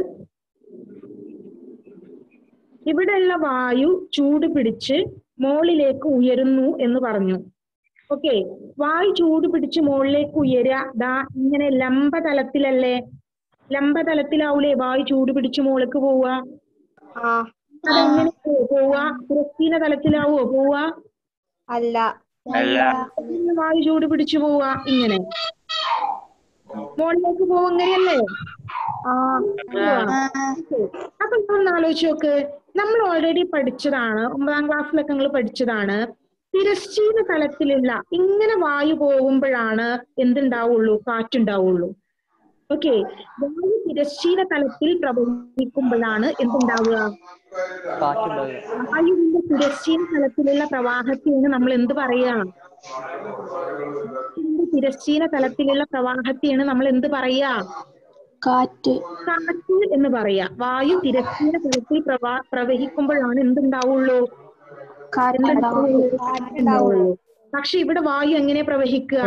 S1: ഇവിടെയുള്ള വായു ചൂട് പിടിച്ച് മോളിലേക്ക് ഉയരുന്നു എന്ന് പറഞ്ഞു ഓക്കെ വായു ചൂട് പിടിച്ച് മുകളിലേക്ക് ഉയരുക ദാ ഇങ്ങനെ ലംബതലത്തിലല്ലേ ലംബതലത്തിലാവൂലേ വായു ചൂട് പിടിച്ച് മുകളിലേക്ക് പോവുക
S2: ആ
S1: അതെങ്ങനെ പോവുക തിരശ്ചീന തലത്തിലാവോ പോവുക
S2: അല്ല
S3: അല്ല
S1: ഇങ്ങനെ വായു ചൂട് പിടിച്ചു പോവുക ഇങ്ങനെ മുകളിലേക്ക് പോവുക ഇങ്ങനെയല്ലേ
S2: ആ
S1: പോവാ. അപ്പൊ ഒന്ന് ആലോചിച്ച് നോക്ക് നമ്മൾ ഓൾറെഡി പഠിച്ചതാണ് ഒമ്പതാം ക്ലാസ്സിലൊക്കെ നിങ്ങൾ പഠിച്ചതാണ് തിരശ്ചീന തലത്തിലുള്ള ഇങ്ങനെ വായു പോകുമ്പോഴാണ് എന്തുണ്ടാവുള്ളൂ കാറ്റുണ്ടാവുള്ളൂ ഓക്കെ വായു തിരശ്ചീന തലത്തിൽ പ്രവഹിക്കുമ്പോഴാണ് എന്തുണ്ടാവുക വായുവിന്റെ തിരശ്ചീന തലത്തിലുള്ള പ്രവാഹത്തെയാണ് നമ്മൾ എന്ത് പറയാ വായുവിന്റെ തിരശ്ചീന തലത്തിലുള്ള പ്രവാഹത്തെയാണ് നമ്മൾ എന്ത് പറയാ
S4: കാറ്റ്
S1: കാറ്റ് എന്ന് പറയാ വായു തിരശ്ചീന തലത്തിൽ പ്രവാ പ്രവഹിക്കുമ്പോഴാണ് എന്തുണ്ടാവുള്ളൂ
S4: കാറ്റുണ്ടാവും
S1: ഉണ്ടാവുള്ളൂ പക്ഷെ ഇവിടെ വായു എങ്ങനെ പ്രവഹിക്കുക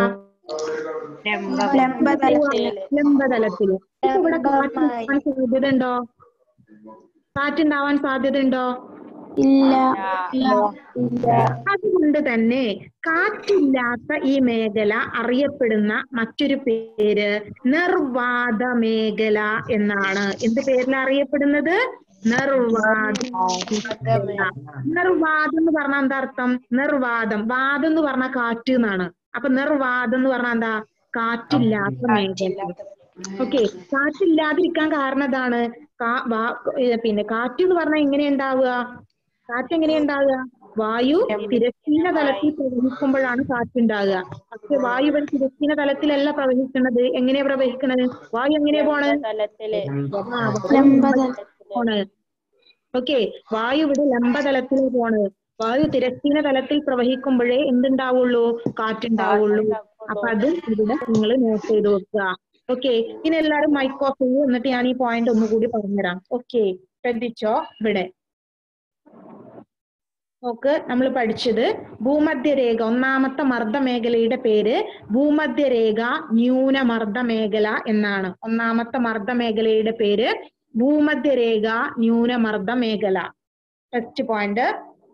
S4: ലംബതലത്തില്
S1: ലംബതലത്തില് ഇപ്പൊ ഇവിടെ കാറ്റുണ്ടാവാൻ സാധ്യത ഉണ്ടോ കാറ്റുണ്ടാവാൻ സാധ്യത ഉണ്ടോ
S4: ഇല്ല
S1: അതുകൊണ്ട് തന്നെ കാറ്റില്ലാത്ത ഈ മേഖല അറിയപ്പെടുന്ന മറ്റൊരു പേര് നിർവാത മേഖല എന്നാണ് എന്ത് പേരിൽ അറിയപ്പെടുന്നത് നിർവാത മേഖല. നിർവാദം എന്ന് പറഞ്ഞാൽ എന്താ അർത്ഥം നിർവാദം വാദം എന്ന് പറഞ്ഞാൽ കാറ്റ് എന്നാണ് അപ്പൊ നിർവാദം എന്ന് പറഞ്ഞാൽ എന്താ കാറ്റില്ലാത്ത മേഖല ഓക്കെ കാറ്റില്ലാതിരിക്കാൻ കാരണം എന്താണ് കാ- വാ- ഏ, പിന്നെ കാറ്റ് എന്ന് പറഞ്ഞാൽ എങ്ങനെ ഉണ്ടാവുക കാറ്റ് എങ്ങനെ ഉണ്ടാവുക വായു തിരശ്ചീന തലത്തിൽ പ്രവഹിക്കുമ്പോഴാണ് കാറ്റുണ്ടാകുക പക്ഷെ വായു ഇവിടെ തിരശ്ചീന തലത്തിലല്ല പ്രവഹിക്കുന്നത് എങ്ങനെയാ പ്രവഹിക്കുന്നത് വായു എങ്ങനെയാ പോണ് ആ,
S4: ലംബതല
S1: പോണ് ഓക്കെ വായു ഇവിടെ ലംബതലത്തിൽ പോണ് വായു തിരശ്ചീന തലത്തിൽ പ്രവഹിക്കുമ്പോഴേ എന്തുണ്ടാവുള്ളൂ കാറ്റുണ്ടാവുള്ളൂ അപ്പൊ അതും ഇവിടെ നിങ്ങൾ നോട്ട് ചെയ്ത് വെക്കുക ഓക്കെ ഇനി എല്ലാരും മൈക്ക് ഓഫ് ചെയ്യൂ എന്നിട്ട് ഞാൻ ഈ പോയിന്റ് ഒന്നുകൂടി പറഞ്ഞുതരാം ഓക്കെ ശ്രദ്ധിച്ചോ ഇവിടെ നോക്ക് നമ്മൾ പഠിച്ചത് ഭൂമധ്യരേഖ ഒന്നാമത്തെ മർദ്ദ മേഖലയുടെ പേര് ഭൂമധ്യരേഖ ന്യൂനമർദ്ദ മേഖല എന്നാണ് ഒന്നാമത്തെ മർദ്ദ മേഖലയുടെ പേര് ഭൂമധ്യരേഖ ന്യൂനമർദ്ദ മേഖല ഫസ്റ്റ് പോയിന്റ്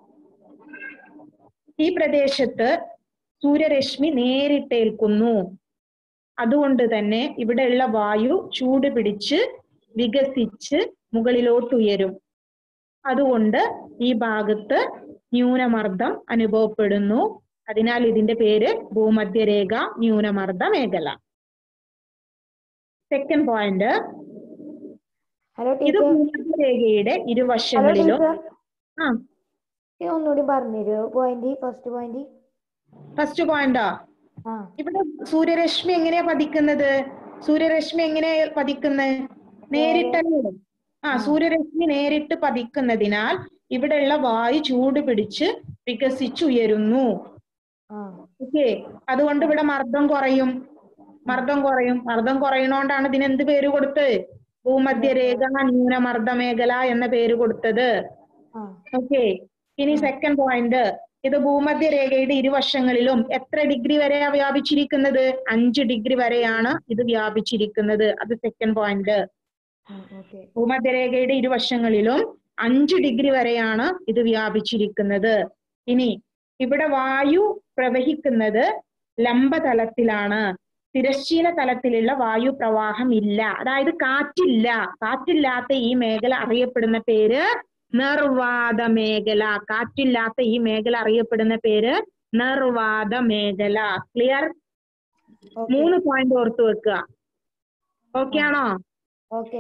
S1: ഈ പ്രദേശത്ത് സൂര്യരശ്മി നേരിട്ടേൽക്കുന്നു അതുകൊണ്ട് തന്നെ ഇവിടെയുള്ള വായു ചൂട് പിടിച്ച് വികസിച്ച് മുകളിലോട്ട് ഉയരും അതുകൊണ്ട് ഈ ഭാഗത്ത് ന്യൂനമർദ്ദം അനുഭവപ്പെടുന്നു അതിനാൽ ഇതിന്റെ പേര് ഭൂമധ്യരേഖ ന്യൂനമർദ്ദ മേഖല സെക്കൻഡ് പോയിന്റ്
S6: ഹലോ
S1: ഇത്
S6: ടീച്ചർ
S1: ഭൂമധ്യരേഖയുടെ
S6: ഹലോ
S1: ഇരുവശങ്ങളിലും
S6: ടീച്ചർ
S1: ആ
S6: ഇത് ഒന്നുകൂടി പറഞ്ഞുതരുമോ പോയിന്റ് ഫസ്റ്റ് പോയിന്റ്
S1: ഫസ്റ്റ് പോയിന്റോ
S6: ആ
S1: ഇവിടെ സൂര്യരശ്മി എങ്ങനെയാ പതിക്കുന്നത് സൂര്യരശ്മി എങ്ങനെയാ പതിക്കുന്നത് നേരിട്ടല്ലേ ആ സൂര്യരശ്മി നേരിട്ട് പതിക്കുന്നതിനാൽ ഇവിടെയുള്ള വായു ചൂട് പിടിച്ച് വികസിച്ചുയരുന്നു
S6: ആ
S1: ഓക്കെ അതുകൊണ്ട് ഇവിടെ മർദ്ദം കുറയും മർദ്ദം കുറയും മർദ്ദം കുറയണോണ്ടാണ് ഇതിന് എന്ത് പേര് കൊടുത്ത് ഭൂമധ്യരേഖ ന്യൂനമർദ്ദ മേഖല എന്ന പേര് കൊടുത്തത്
S6: ആ
S1: ഓക്കെ ഇനി സെക്കൻഡ് പോയിന്റ് ഇത് ഭൂമധ്യരേഖയുടെ ഇരുവശങ്ങളിലും എത്ര ഡിഗ്രി വരെയാ വ്യാപിച്ചിരിക്കുന്നത് അഞ്ച് ഡിഗ്രി വരെയാണ് ഇത് വ്യാപിച്ചിരിക്കുന്നത് അത് സെക്കൻഡ് പോയിന്റ്
S6: ഓക്കെ
S1: ഭൂമധ്യരേഖയുടെ ഇരുവശങ്ങളിലും അഞ്ച് ഡിഗ്രി വരെയാണ് ഇത് വ്യാപിച്ചിരിക്കുന്നത് ഇനി ഇവിടെ വായു പ്രവഹിക്കുന്നത് ലംബതലത്തിലാണ് തിരശ്ചീന തലത്തിലുള്ള വായു പ്രവാഹം ഇല്ല അതായത് കാറ്റില്ല കാറ്റില്ലാത്ത ഈ മേഖല അറിയപ്പെടുന്ന പേര് നിർവാത മേഖല കാറ്റില്ലാത്ത ഈ മേഖല അറിയപ്പെടുന്ന പേര് നിർവാത മേഖല ക്ലിയർ മൂന്ന് പോയിന്റ് ഓർത്ത് വെക്കുക ഓക്കെ ആണോ
S6: ഓക്കെ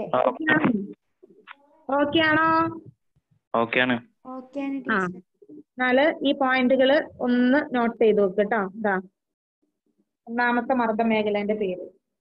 S1: ഓക്കെ ആണോ
S3: ഓക്കെയാണ്
S4: ഓക്കെയാണ്
S1: ആ
S4: ടീച്ചർ
S1: എന്നാല് ഈ പോയിന്റുകൾ ഒന്ന് നോട്ട് ചെയ്ത് വെക്ക് കേട്ടോ ഇതാ ഒന്നാമത്തെ മർദ്ദ മേഖലേന്റെ പേര്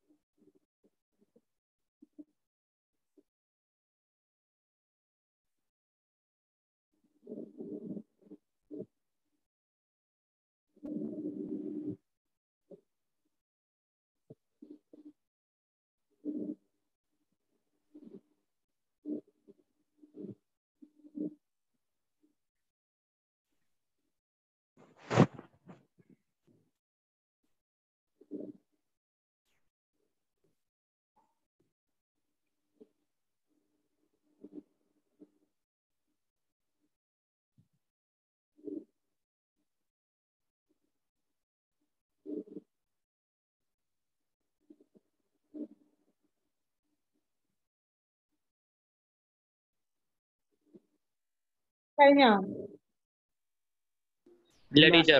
S1: കഴിഞ്ഞോ
S5: ഇല്ല ടീച്ചർ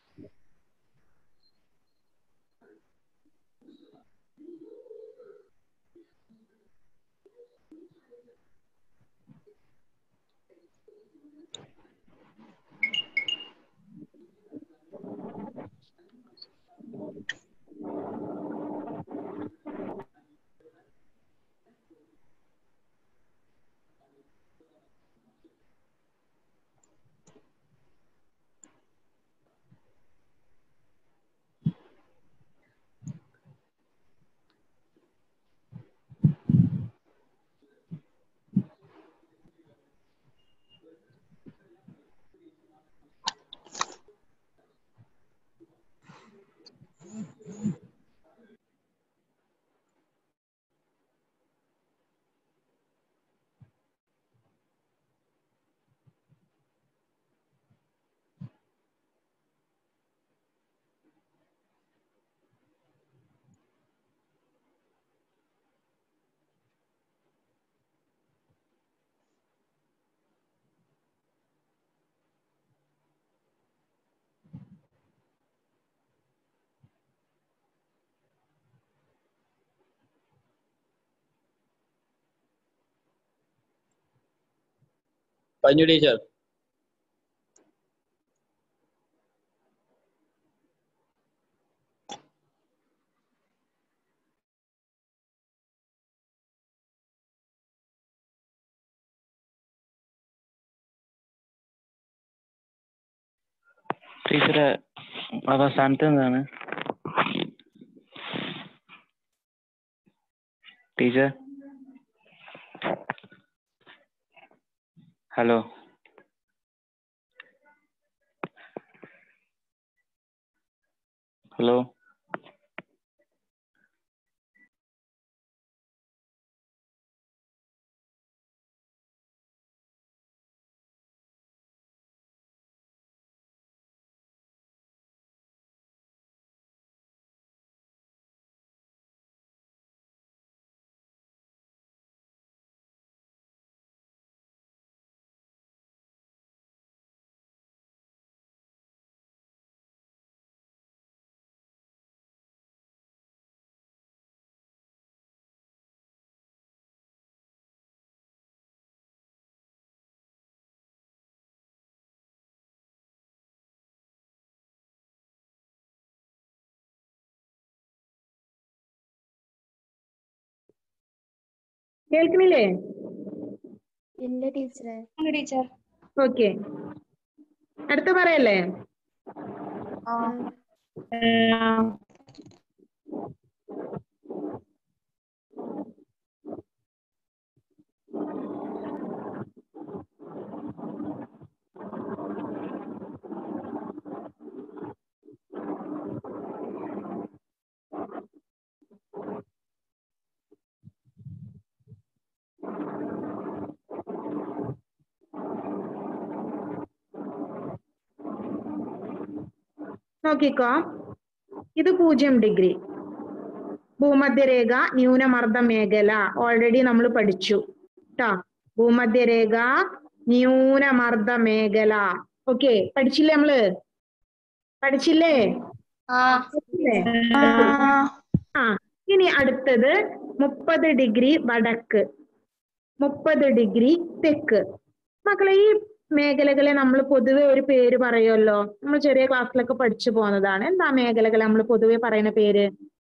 S5: കഴിഞ്ഞു ടീച്ചർ
S3: ടീച്ചറെ അവസാനത്തെ എന്താണ് ടീച്ചർ ഹലോ ഹലോ
S1: കേൾക്കുന്നില്ലേ
S4: ഇല്ല ടീച്ചറെ
S2: ടീച്ചർ
S1: ഓക്കെ അടുത്ത പറയല്ലേ ഏഹ്, നോക്കിക്കോ ഇത് പൂജ്യം ഡിഗ്രി ഭൂമധ്യരേഖ ന്യൂനമർദ്ദ മേഖല ഓൾറെഡി നമ്മൾ പഠിച്ചു ട്ടാ ഭൂമധ്യരേഖ ന്യൂനമർദ്ദ മേഖല ഓക്കെ പഠിച്ചില്ലേ നമ്മള് പഠിച്ചില്ലേ പഠിച്ചില്ലേ? ആ ഇനി അടുത്തത് മുപ്പത് ഡിഗ്രി വടക്ക് മുപ്പത് ഡിഗ്രി തെക്ക് മക്കളെ ഈ മേഖലകളെ നമ്മൾ പൊതുവെ ഒരു പേര് പറയുമല്ലോ നമ്മൾ ചെറിയ ക്ലാസ്സിലൊക്കെ പഠിച്ചു പോകുന്നതാണ് എന്താ മേഖലകളെ നമ്മൾ പൊതുവെ പറയുന്ന പേര്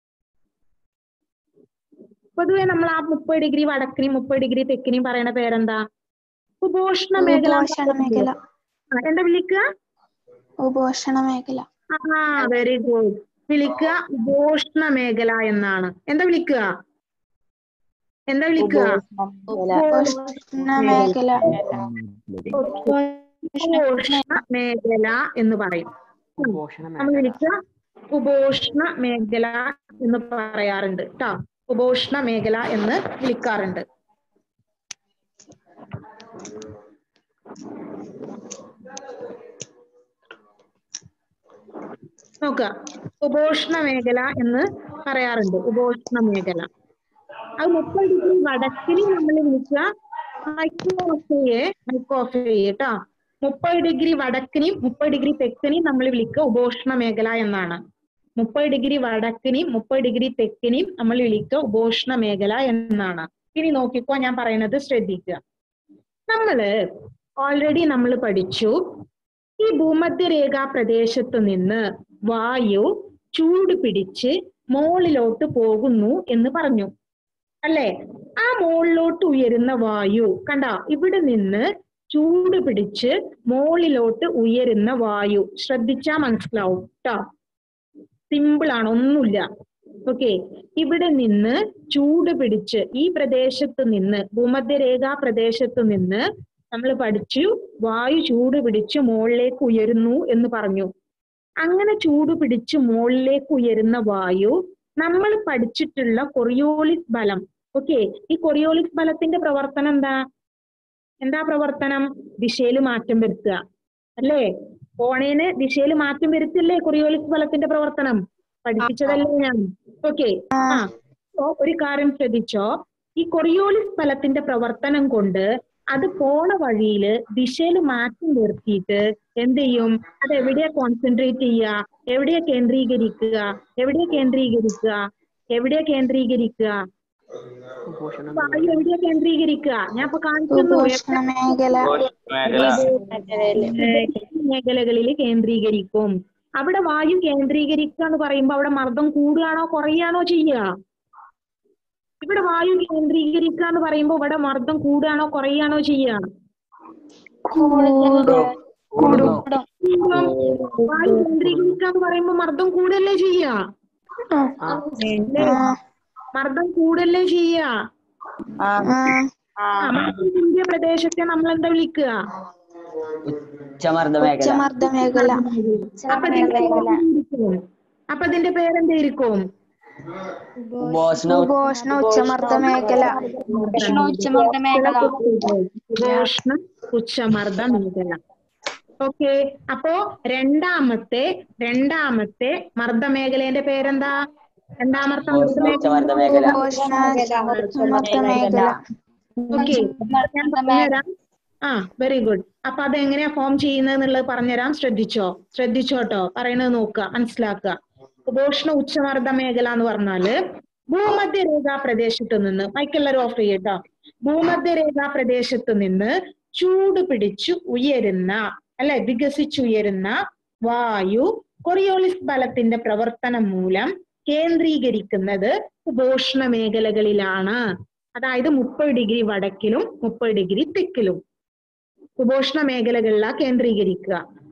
S1: പൊതുവെ നമ്മൾ ആ മുപ്പത് ഡിഗ്രി വടക്കിനെയും മുപ്പത് ഡിഗ്രി തെക്കിനെയും പറയുന്ന പേരെന്താ ഉപോഷ്ണ മേഖല എന്ന്
S4: ഉപോഷണ മേഖല
S1: ആ, എന്താ വിളിക്കുക
S4: ഉപോഷണ മേഖല
S1: ആ വെരി ഗുഡ് വിളിക്കുക ഉപോഷ്ണ മേഖല എന്നാണ് എന്താ വിളിക്കുക എന്താ വിളിക്കുക
S4: ഉപോഷണ മേഖല
S1: ഉപോഷ്ണ മേഖല എന്ന് പറയും നമ്മൾ വിളിക്കുക ഉപോഷ്ണ മേഖല എന്ന് പറയാറുണ്ട് ട്ടോ ഉപോഷ്ണ മേഖല എന്ന് വിളിക്കാറുണ്ട് നോക്കുക ഉപോഷ്ണ മേഖല എന്ന് പറയാറുണ്ട് ഉപോഷ്ണ മേഖല അത് മുപ്പത് ഡിഗ്രി വടക്കിന് നമ്മൾ വിളിക്കുക മൈക്കോഫയെ മൈക്കോഫയെ കേട്ടോ മുപ്പത് ഡിഗ്രി വടക്കിനെയും മുപ്പത് ഡിഗ്രി തെക്കിനെയും നമ്മൾ വിളിക്കുക ഉപോഷ്ണ മേഖല എന്നാണ് മുപ്പത് ഡിഗ്രി വടക്കിനെയും മുപ്പത് ഡിഗ്രി തെക്കിനെയും നമ്മൾ വിളിക്കുക ഉപോഷ്ണ മേഖല എന്നാണ് ഇനി നോക്കിക്കോ ഞാൻ പറയുന്നത് ശ്രദ്ധിക്കുക നമ്മള് ഓൾറെഡി നമ്മൾ പഠിച്ചു ഈ ഭൂമധ്യരേഖാ പ്രദേശത്ത് നിന്ന് വായു ചൂട് പിടിച്ച് മോളിലോട്ട് പോകുന്നു എന്ന് പറഞ്ഞു അല്ലേ ആ മുകളിലോട്ട് ഉയരുന്ന വായു കണ്ട ഇവിടെ നിന്ന് ചൂട് പിടിച്ച് മോളിലോട്ട് ഉയരുന്ന വായു ശ്രദ്ധിച്ചാ മനസ്സിലാവും ട്ടോ സിമ്പിൾ ആണ് ഒന്നുമില്ല ഓക്കെ ഇവിടെ നിന്ന് ചൂട് പിടിച്ച് ഈ പ്രദേശത്ത് നിന്ന് ഭൂമധ്യരേഖാ പ്രദേശത്ത് നിന്ന് നമ്മൾ പഠിച്ചു വായു ചൂട് പിടിച്ച് മുകളിലേക്ക് ഉയരുന്നു എന്ന് പറഞ്ഞു അങ്ങനെ ചൂട് പിടിച്ച് മുകളിലേക്ക് ഉയരുന്ന വായു നമ്മൾ പഠിച്ചിട്ടുള്ള കൊറിയോളിസ് ബലം ഓക്കെ ഈ കൊറിയോളിസ് ബലത്തിന്റെ പ്രവർത്തനം എന്താ എന്താ പ്രവർത്തനം ദിശയിൽ മാറ്റം വരുത്തുക അല്ലേ കോണേന് ദിശയിൽ മാറ്റം വരുത്തില്ലേ കൊറിയോളിസ് ബലത്തിന്റെ പ്രവർത്തനം പഠിപ്പിച്ചതല്ലേ ഞാൻ ഓക്കെ ആ അപ്പോ ഒരു കാര്യം ശ്രദ്ധിച്ചോ ഈ കൊറിയോളിസ് ബലത്തിന്റെ പ്രവർത്തനം കൊണ്ട് അത് പോണ വഴിയില് ദിശയിൽ മാറ്റം വരുത്തിയിട്ട് എന്ത് ചെയ്യും അത് എവിടെയാ കോൺസെൻട്രേറ്റ് ചെയ്യുക എവിടെയാ കേന്ദ്രീകരിക്കുക എവിടെയാ കേന്ദ്രീകരിക്കുക എവിടെയാ കേന്ദ്രീകരിക്കുക വായു എവിടെയാ കേന്ദ്രീകരിക്കുക ഞാൻ ഇപ്പൊ കാണിക്കുന്നു
S4: ഉപോഷണ മേഖല
S1: മേഖലകളിൽ കേന്ദ്രീകരിക്കും അവിടെ വായു കേന്ദ്രീകരിക്കുക എന്ന് പറയുമ്പോ അവിടെ മർദ്ദം കൂടുകയാണോ കുറയുകയാണോ ചെയ്യുക ഇവിടെ വായു കേന്ദ്രീകരിക്കുക എന്ന് പറയുമ്പോ ഇവിടെ മർദ്ദം കൂടുകയാണോ കുറയുകയാണോ ചെയ്യുക
S5: കൂടും
S1: കൂടും. വായു കേന്ദ്രീകരിക്കുക എന്ന് പറയുമ്പോ മർദ്ദം കൂടല്ലേ ചെയ്യുക അല്ലേ? മർദ്ദം കൂടല്ലേ ചെയ്യുക
S4: ആ
S1: ആ, മർദ്ദം കൂടിയ പ്രദേശത്തെ നമ്മൾ എന്താ വിളിക്കുക
S5: ഉച്ചമർദ്ദ മേഖല
S4: ഉച്ചമർദ്ദ മേഖല
S1: അപ്പൊ ഇതിന്റെ പേരെന്തായിരിക്കും? അപ്പൊ ഇതിന്റെ പേരെന്തായിരിക്കും
S5: ഉപോഷ്ണ
S4: ഉപോഷണ ഉച്ചമർദ്ദ മേഖല
S2: ഉച്ചമർദ്ദ മേഖല
S1: ഉപോഷ്ണ ഉച്ചമർദ്ദ മേഖല ഓക്കെ അപ്പോ രണ്ടാമത്തെ രണ്ടാമത്തെ മർദ്ദ മേഖലേന്റെ പേരെന്താ രണ്ടാമത്തെ മർദ്ദ
S5: ഉച്ചമർദ്ദ മേഖല
S4: ഉപോഷണ ഉച്ചമർദ്ദ മേഖല
S1: ഓക്കെ ഞാൻ പറഞ്ഞുതരാം ആ വെരി ഗുഡ് അപ്പൊ അത് എങ്ങനെയാ ഫോം ചെയ്യുന്നത് എന്നുള്ളത് പറഞ്ഞുതരാം ശ്രദ്ധിച്ചോ ശ്രദ്ധിച്ചോട്ടോ പറയണത് നോക്കുക മനസ്സിലാക്കുക ഉപോഷ്ണ ഉച്ചമർദ്ദ മേഖല എന്ന് പറഞ്ഞാല് ഭൂമധ്യരേഖാ പ്രദേശത്ത് നിന്ന് മൈക്കെല്ലാരും ഓഫ് ചെയ്യട്ടോ ഭൂമധ്യരേഖാ പ്രദേശത്ത് നിന്ന് ചൂട് പിടിച്ചു ഉയരുന്ന അല്ലെ വികസിച്ചുയരുന്ന വായു കൊറിയോളിസ് ബലത്തിന്റെ പ്രവർത്തനം മൂലം കേന്ദ്രീകരിക്കുന്നത് ഉപോഷ്ണ മേഖലകളിലാണ് അതായത് മുപ്പത് ഡിഗ്രി വടക്കിലും മുപ്പത് ഡിഗ്രി തെക്കിലും ഉപോഷ്ണ മേഖലകളിലാ കേന്ദ്രീകരിക്കുക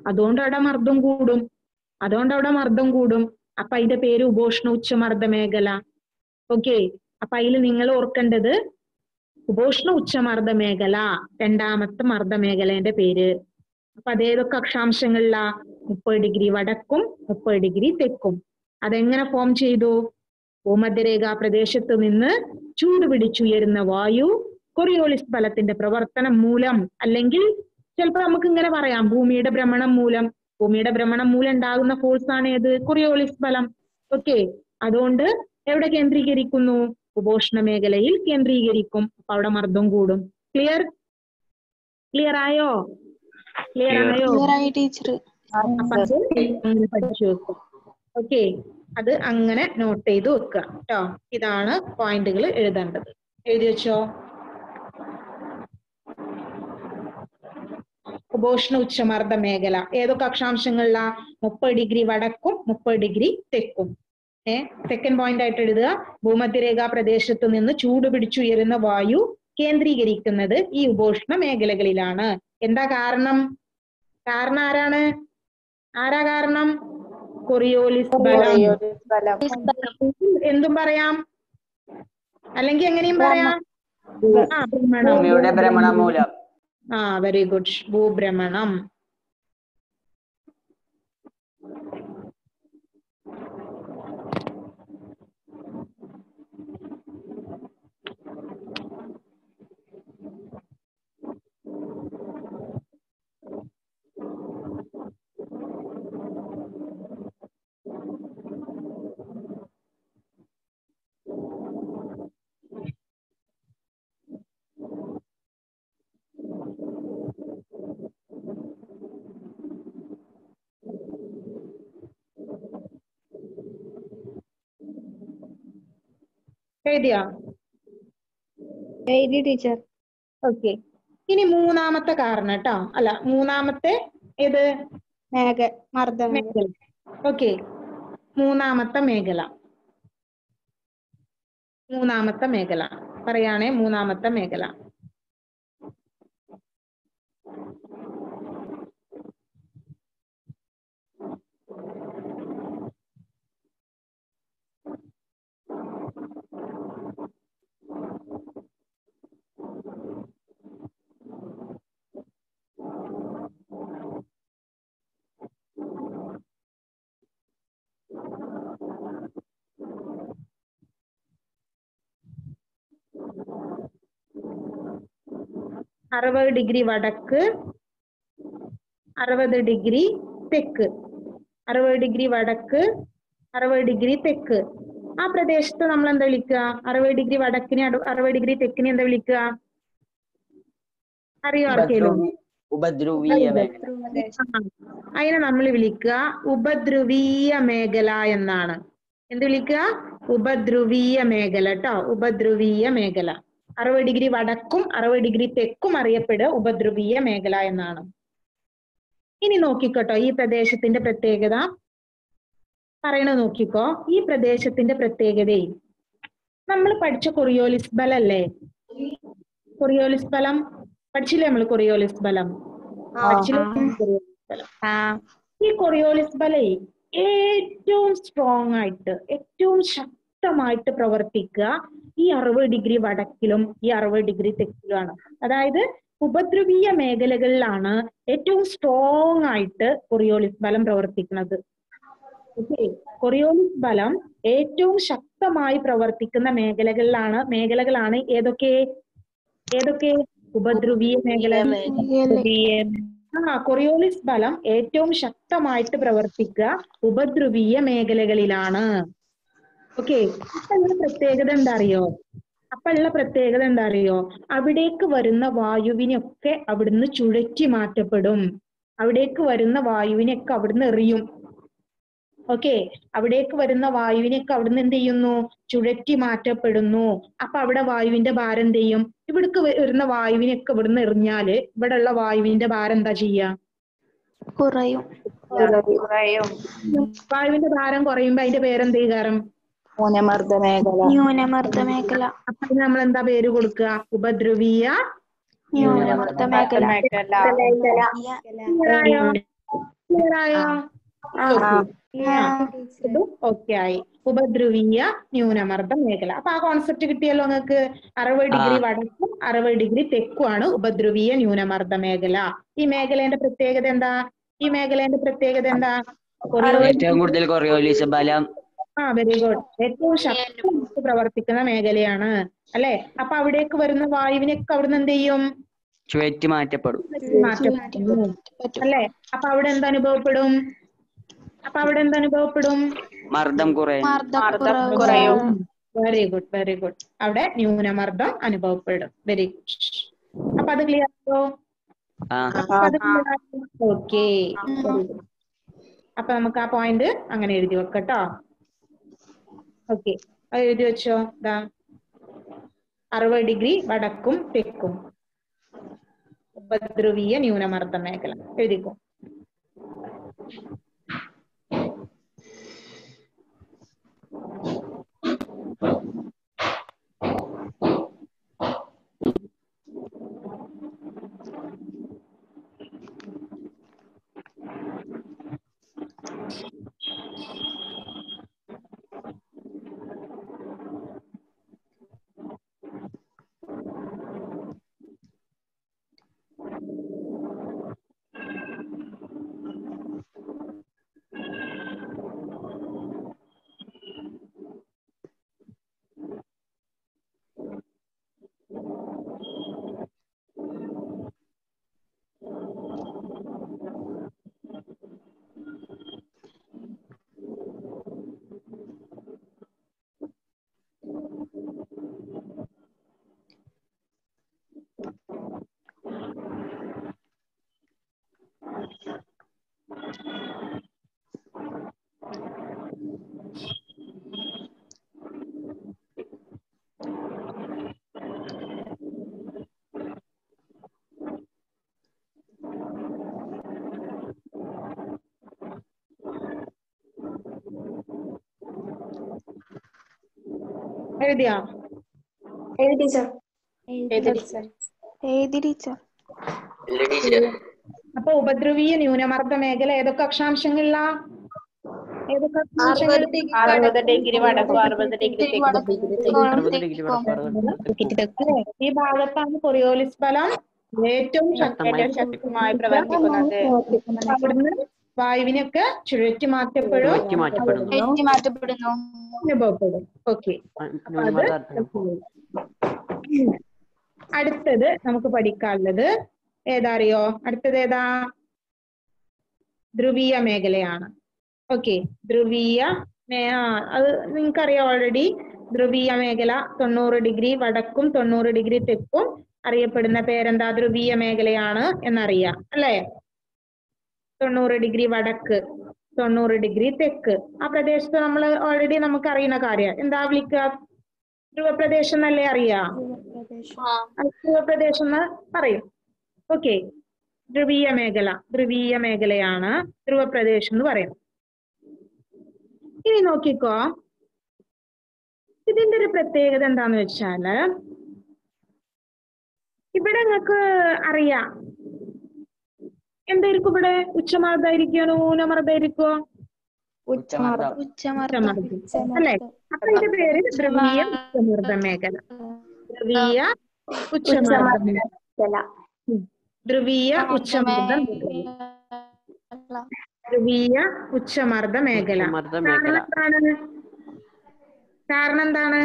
S1: അതുകൊണ്ട് അവിടെ മർദ്ദം കൂടും അതുകൊണ്ട് അവിടെ മർദ്ദം കൂടും അപ്പൊ അതിന്റെ പേര് ഉപോഷ്ണ ഉച്ചമർദ്ദ മേഖല ഓക്കെ അപ്പൊ അതിൽ നിങ്ങൾ ഓർക്കേണ്ടത് ഉപോഷ്ണ ഉച്ചമർദ്ദ മേഖല രണ്ടാമത്തെ മർദ്ദ മേഖലേന്റെ പേര് അപ്പൊ അതേതൊക്കെ അക്ഷാംശങ്ങളിലാ മുപ്പത് ഡിഗ്രി വടക്കും മുപ്പത് ഡിഗ്രി തെക്കും അതെങ്ങനെ ഫോം ചെയ്തു ഭൂമധ്യരേഖാ പ്രദേശത്ത് നിന്ന് ചൂട് പിടിച്ചുയരുന്ന വായു കൊറിയോളിസ് ബലത്തിന്റെ പ്രവർത്തനം മൂലം അല്ലെങ്കിൽ ചിലപ്പോൾ നമുക്ക് ഇങ്ങനെ പറയാം ഭൂമിയുടെ ഭ്രമണം മൂലം ഭൂമിയുടെ ഭ്രമണം മൂലം ഉണ്ടാകുന്ന ഫോഴ്സ് ആണ് ഏത് കൊറിയോളിസ് ബലം ഓക്കെ അതുകൊണ്ട് എവിടെ കേന്ദ്രീകരിക്കുന്നു ഉപോഷ്ണ മേഖലയിൽ കേന്ദ്രീകരിക്കും അപ്പൊ അവിടെ മർദ്ദം കൂടും ക്ലിയർ ക്ലിയർ ആയോ ക്ലിയർ
S3: Clear.
S1: ആയോ
S4: ക്ലിയറായി ടീച്ചർ
S1: അപ്പൊ അത് അങ്ങനെ പഠിച്ചു വെക്കും ഓക്കെ അത് അങ്ങനെ നോട്ട് ചെയ്ത് വെക്കുക കേട്ടോ ഇതാണ് പോയിന്റുകൾ എഴുതേണ്ടത് എഴുതി വെച്ചോ ഉപോഷ്ണ ഉച്ചമർദ്ദ മേഖല ഏതൊക്കെ അക്ഷാംശങ്ങളിലാ മുപ്പത് ഡിഗ്രി വടക്കും മുപ്പത് ഡിഗ്രി തെക്കും ഏ സെക്കൻഡ് പോയിന്റ് ആയിട്ട് എഴുതുക ഭൂമധ്യരേഖാ പ്രദേശത്ത് നിന്ന് ചൂട് പിടിച്ചുയരുന്ന വായു കേന്ദ്രീകരിക്കുന്നത് ഈ ഉപോഷ്ണ മേഖലകളിലാണ് എന്താ കാരണം കാരണം ആരാണ് ആരാ കാരണം കൊറിയോലിസ് ബലം എന്തും പറയാം അല്ലെങ്കിൽ എങ്ങനെയും പറയാം ആ ഭ്രമണം
S5: ഭൂമിയുടെ ഭ്രമണം മൂലം
S1: ആ വെരി ഗുഡ് ഭൂഭ്രമണം എഴുതിയാ
S4: എഴുതി ടീച്ചർ
S1: ഓക്കെ ഇനി മൂന്നാമത്തെ കാരണം കേട്ടോ അല്ല മൂന്നാമത്തെ ഏത്
S4: മേഘ മർദ്ദം
S1: മേഖല ഓക്കെ മൂന്നാമത്തെ മേഖല മൂന്നാമത്തെ മേഖല പറയാണേ മൂന്നാമത്തെ മേഖല അറുപത് ഡിഗ്രി വടക്ക് അറുപത് ഡിഗ്രി തെക്ക് അറുപത് ഡിഗ്രി വടക്ക് അറുപത് ഡിഗ്രി തെക്ക് ആ പ്രദേശത്ത് നമ്മൾ എന്താ വിളിക്കുക അറുപത് ഡിഗ്രി വടക്കിനെ അടു- അറുപത് ഡിഗ്രി തെക്കിനെ എന്താ വിളിക്കുക അറിയോ ആർക്കേലും
S5: ഉപദ്രവീയ മേഖല
S1: ആ, അതിനെ നമ്മൾ വിളിക്കുക ഉപദ്രവീയ മേഖല എന്നാണ് എന്ത് വിളിക്കുക ഉപദ്രവീയ മേഖല ട്ടോ ഉപദ്രവീയ മേഖല അറുപത് ഡിഗ്രി വടക്കും അറുപത് ഡിഗ്രി തെക്കും അറിയപ്പെടുക ഉപദ്രവീയ മേഖല എന്നാണ് ഇനി നോക്കിക്കോട്ടോ ഈ പ്രദേശത്തിന്റെ പ്രത്യേകത പറയണത് നോക്കിക്കോ ഈ പ്രദേശത്തിന്റെ പ്രത്യേകതയെ നമ്മൾ പഠിച്ച കൊറിയോലിസ് ബലല്ലേ കൊറിയോലിസ് ബലം പഠിച്ചില്ലേ നമ്മൾ കൊറിയോലിസ് ബലം പഠിച്ചില്ലേ കൊറിയോലിസ് ബലം ഈ കൊറിയോലിസ് ബലേ ഏറ്റവും സ്ട്രോങ് ആയിട്ട് ഏറ്റവും ശക്തമായിട്ട് പ്രവർത്തിക്കുക ഈ അറുപത് ഡിഗ്രി വടക്കിലും ഈ അറുപത് ഡിഗ്രി തെക്കിലുമാണ് അതായത് ഉപദ്രവീയ മേഖലകളിലാണ് ഏറ്റവും സ്ട്രോങ് ആയിട്ട് കൊറിയോലിസ് ബലം പ്രവർത്തിക്കുന്നത് ഓക്കെ കൊറിയോലിസ് ബലം ഏറ്റവും ശക്തമായി പ്രവർത്തിക്കുന്ന മേഖലകളിലാണ് മേഖലകളാണ് ഏതൊക്കെ ഏതൊക്കെ ഉപദ്രവീയ മേഖല ആ കൊറിയോളിസ് ബലം ഏറ്റവും ശക്തമായിട്ട് പ്രവർത്തിക്കുക ഉപദ്രവീയ മേഖലകളിലാണ് ഓക്കെ അപ്പൊ ഉള്ള പ്രത്യേകത എന്താ അറിയോ അപ്പൊ ഉള്ള പ്രത്യേകത എന്താ അറിയോ അവിടേക്ക് വരുന്ന വായുവിനൊക്കെ അവിടുന്ന് ചുഴറ്റി മാറ്റപ്പെടും അവിടേക്ക് വരുന്ന വായുവിനൊക്കെ അവിടുന്ന് എറിയും ഓക്കെ അവിടേക്ക് വരുന്ന വായുവിനൊക്കെ അവിടുന്ന് എന്ത് ചെയ്യുന്നു ചുഴറ്റി മാറ്റപ്പെടുന്നു അപ്പൊ അവിടെ വായുവിന്റെ ഭാരം എന്ത് ചെയ്യും ഇവിടേക്ക് വരുന്ന വായുവിനൊക്കെ ഇവിടുന്ന് എറിഞ്ഞാല് ഇവിടെ ഉള്ള വായുവിന്റെ ഭാരം എന്താ ചെയ്യാ
S4: കുറയും
S1: വായുവിന്റെ ഭാരം കുറയുമ്പോ അതിന്റെ പേരെന്ത് ചെയ്യാറും
S4: ന്യൂനമർദ്ദ മേഖല
S1: അപ്പൊ അതിന് നമ്മൾ എന്താ പേര് കൊടുക്കുക ഉപദ്രവീയ
S4: ന്യൂനമർദ്ദ മേഖല
S1: Clear ആയോ? ക്ലിയർ ആയോ ഇതും ഓക്കെ ആയി ഉപദ്രവീയ ന്യൂനമർദ്ദ മേഖല അപ്പൊ ആ കോൺസെപ്റ്റ് കിട്ടിയല്ലോ നിങ്ങൾക്ക് അറുപത് ഡിഗ്രി വടക്കും അറുപത് ഡിഗ്രി തെക്കുമാണ് ഉപദ്രവീയ ന്യൂനമർദ്ദ മേഖല ഈ മേഖലേന്റെ പ്രത്യേകത എന്താ ഈ മേഖലേന്റെ പ്രത്യേകത എന്താ
S5: ഏറ്റവും കൂടുതൽ കൊറിയോലിസ് ബലം
S1: ആ വെരി ഗുഡ് ഏറ്റവും ശക്തമായിട്ട് പ്രവർത്തിക്കുന്ന മേഖലയാണ് അല്ലെ അപ്പൊ അവിടേക്ക് വരുന്ന വായുവിനൊക്കെ അവിടുന്ന് എന്ത് ചെയ്യും
S5: ചുഴറ്റി മാറ്റപ്പെടും
S1: മാറ്റപ്പെടും അല്ലെ അപ്പൊ അവിടെ എന്ത് അനുഭവപ്പെടും അപ്പൊ അവിടെ എന്ത് അനുഭവപ്പെടും
S5: മർദ്ദം കുറയും
S4: കുറയും
S1: വെരി ഗുഡ് വെരി ഗുഡ് അവിടെ ന്യൂനമർദ്ദം അനുഭവപ്പെടും വെരി ഗുഡ് അപ്പൊ അത് ക്ലിയർ ആയോ
S5: ആ
S1: അപ്പൊ അത് ഓക്കെ അപ്പൊ നമുക്ക് ആ പോയിന്റ് അങ്ങനെ എഴുതി വെക്കട്ടോ ഓക്കെ അത് എഴുതി വെച്ചോ ഇതാ അറുപത് ഡിഗ്രി വടക്കും തെക്കും ഉപദ്രവീയ ന്യൂനമർദ്ദ മേഖല എഴുതിക്കോ എഴുതിയോ
S4: എഴുതി സർ
S6: ഏത് ടീച്ചർ
S1: അപ്പൊ ഉപദ്രവീയ ന്യൂനമർദ്ദ മേഖല ഏതൊക്കെ അക്ഷാംശങ്ങളിലാ ഏതൊക്കെ അക്ഷാംശങ്ങളിൽ
S4: അറുപത് ഡിഗ്രി വടക്കും അറുപത് ഡിഗ്രി
S5: അറുപത് ഡിഗ്രി വടക്ക് അറുപത്
S1: ഈ ഭാഗത്താണ് കൊറിയോലിസ് ഫലം ഏറ്റവും ശക്തമായി
S4: ശക്തമായി പ്രവർത്തിക്കുന്നത്
S1: അവിടുന്ന് വായുവിനൊക്കെ ചുഴറ്റി മാറ്റപ്പെടും
S5: ചുഴറ്റി മാറ്റപ്പെടുന്നു
S2: തെറ്റി മാറ്റപ്പെടുന്നു
S1: അനുഭവപ്പെടും ഓക്കെ
S5: ന്യൂനമർദ്ദം
S1: അടുത്തത് നമുക്ക് പഠിക്കാനുള്ളത് ഏതാ അറിയോ അടുത്തത് ഏതാ ധ്രുവീയ മേഖലയാണ് ഓക്കെ ധ്രുവീയ മേ- ആ അത് നിങ്ങൾക്കറിയാം ഓൾറെഡി ധ്രുവീയ മേഖല തൊണ്ണൂറ് ഡിഗ്രി വടക്കും തൊണ്ണൂറ് ഡിഗ്രി തെക്കും അറിയപ്പെടുന്ന പേരെന്താ ധ്രുവീയ മേഖലയാണ് എന്നറിയാം അല്ലേ തൊണ്ണൂറ് ഡിഗ്രി വടക്ക് തൊണ്ണൂറ് ഡിഗ്രി തെക്ക് ആ പ്രദേശത്ത് നമ്മൾ ഓൾറെഡി നമുക്ക് അറിയുന്ന കാര്യം എന്താ വിളിക്കുക ധ്രുവപ്രദേശം എന്നല്ലേ അറിയാം അത് ധ്രുവപ്രദേശം എന്ന് പറയും ഓക്കെ ധ്രുവീയ മേഖല ധ്രുവീയ മേഖലയാണ് ധ്രുവപ്രദേശം എന്ന് പറയും ഇനി നോക്കിക്കോ ഇതിന്റെ ഒരു പ്രത്യേകത എന്താന്ന് വെച്ചാല് ഇവിടെ നിങ്ങൾക്ക് അറിയാം എന്തായിരിക്കും ഇവിടെ ഉച്ചമർദ്ദായിരിക്കോ ന്യൂനമർദ്ദായിരിക്കോ
S5: ഉച്ചമർദ്ദം
S6: ഉച്ചമർദ്ദം
S1: ഉച്ചമർദ്ദം അല്ലെ അപ്പൊ ഇതിന്റെ പേര് ധ്രുവീയ ഉച്ചമർദ്ദ മേഖല ധ്രുവീയ ഉച്ചമർദ്ദ മേഖല ഉം. ധ്രുവീയ ഉച്ചമർദ്ദ മേഖല ധ്രുവീയ ഉച്ചമർദ്ദ മേഖല
S5: ഉച്ചമർദ്ദ
S1: കാരണം
S5: മേഖല
S1: എന്താണ് കാരണം എന്താണ്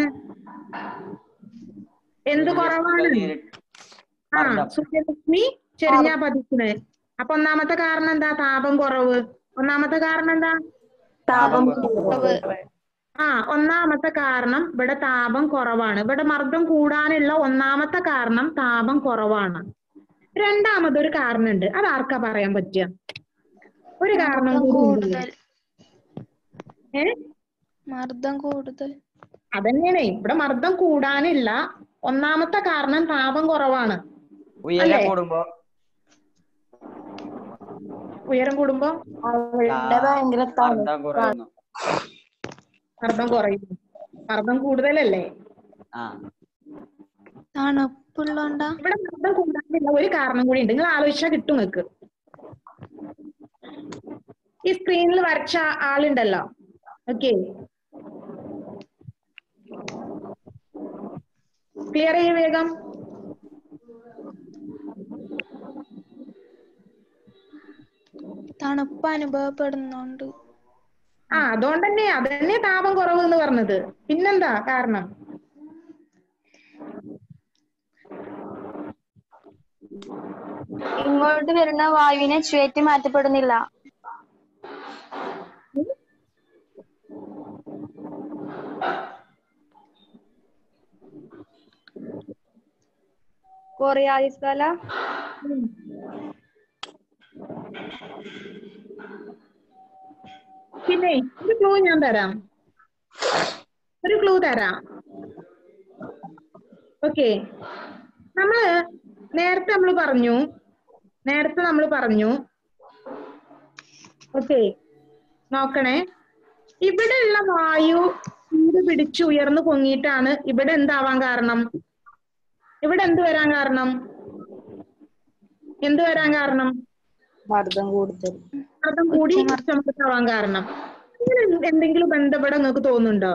S1: എന്ത് കുറവാണ് ആ സൂര്യരശ്മി ചെരിഞ്ഞാ പതിക്കുന്നത് അപ്പൊ ഒന്നാമത്തെ കാരണം എന്താ താപം കുറവ് ഒന്നാമത്തെ കാരണം എന്താ
S4: താപം
S1: ആ ഒന്നാമത്തെ കാരണം ഇവിടെ താപം കുറവാണ് ഇവിടെ മർദ്ദം കൂടാനുള്ള ഒന്നാമത്തെ കാരണം താപം കുറവാണ് രണ്ടാമതൊരു കാരണമുണ്ട് അത് ആർക്കാ പറയാൻ പറ്റുക ഒരു കാരണം കൂടി ഉണ്ട്.
S6: കൂടുതൽ
S1: ഏ
S6: മർദ്ദം കൂടുതൽ
S1: അതന്നെയാണ് ഇവിടെ മർദ്ദം കൂടാനില്ല ഒന്നാമത്തെ കാരണം താപം കുറവാണ്
S5: ഉയരം
S1: അല്ലേ?
S5: കൂടുമ്പോ
S1: ഉയരം കൂടുമ്പോ
S4: അവിടെ ഭയങ്കര
S5: മർദ്ദം കുറയുന്നു
S1: മർദ്ദം കുറയും മർദ്ദം കൂടുതലല്ലേ
S5: ആ
S6: തണുപ്പുള്ളോണ്ടാ
S1: ഇവിടെ മർദ്ദം കൂടാനുള്ള ഒരു കാരണം കൂടി ഉണ്ട് നിങ്ങൾ ആലോചിച്ചാൽ കിട്ടും നിങ്ങൾക്ക് ഈ സ്ക്രീനിൽ വരച്ച ആ- ആളുണ്ടല്ലോ ഓക്കെ ക്ലിയർ ചെയ്യ വേഗം
S2: തണുപ്പ് അനുഭവപ്പെടുന്നുണ്ട്
S1: ആ അതുകൊണ്ട് തന്നെ അതന്നെ താപം കുറവ് എന്ന് പറഞ്ഞത് പിന്നെന്താ കാരണം
S2: ഇങ്ങോട്ട് വരുന്ന വായുവിനെ ചുഴറ്റി മാറ്റപ്പെടുന്നില്ല കൊറിയാലിസ് വല
S1: പിന്നെ ഒരു ക്ലൂ ഞാൻ തരാം ഒരു ക്ലൂ തരാം ഓക്കെ നമ്മള് നേരത്തെ നമ്മൾ പറഞ്ഞു നേരത്തെ നമ്മൾ പറഞ്ഞു ഓക്കെ നോക്കണേ ഇവിടെയുള്ള വായു ചൂട് പിടിച്ച് ഉയർന്നു പൊങ്ങിയിട്ടാണ് ഇവിടെ എന്താവാൻ കാരണം ഇവിടെ എന്ത് വരാൻ കാരണം എന്ത് വരാൻ കാരണം
S4: മർദ്ദം കൂടുതൽ
S1: മർദ്ദം കൂടി ഉച്ചമർദ്ദമാവാൻ കാരണം അങ്ങനെ എന്ത് എന്തെങ്കിലും ബന്ധപ്പെടാൻ നിങ്ങൾക്ക് തോന്നുന്നുണ്ടോ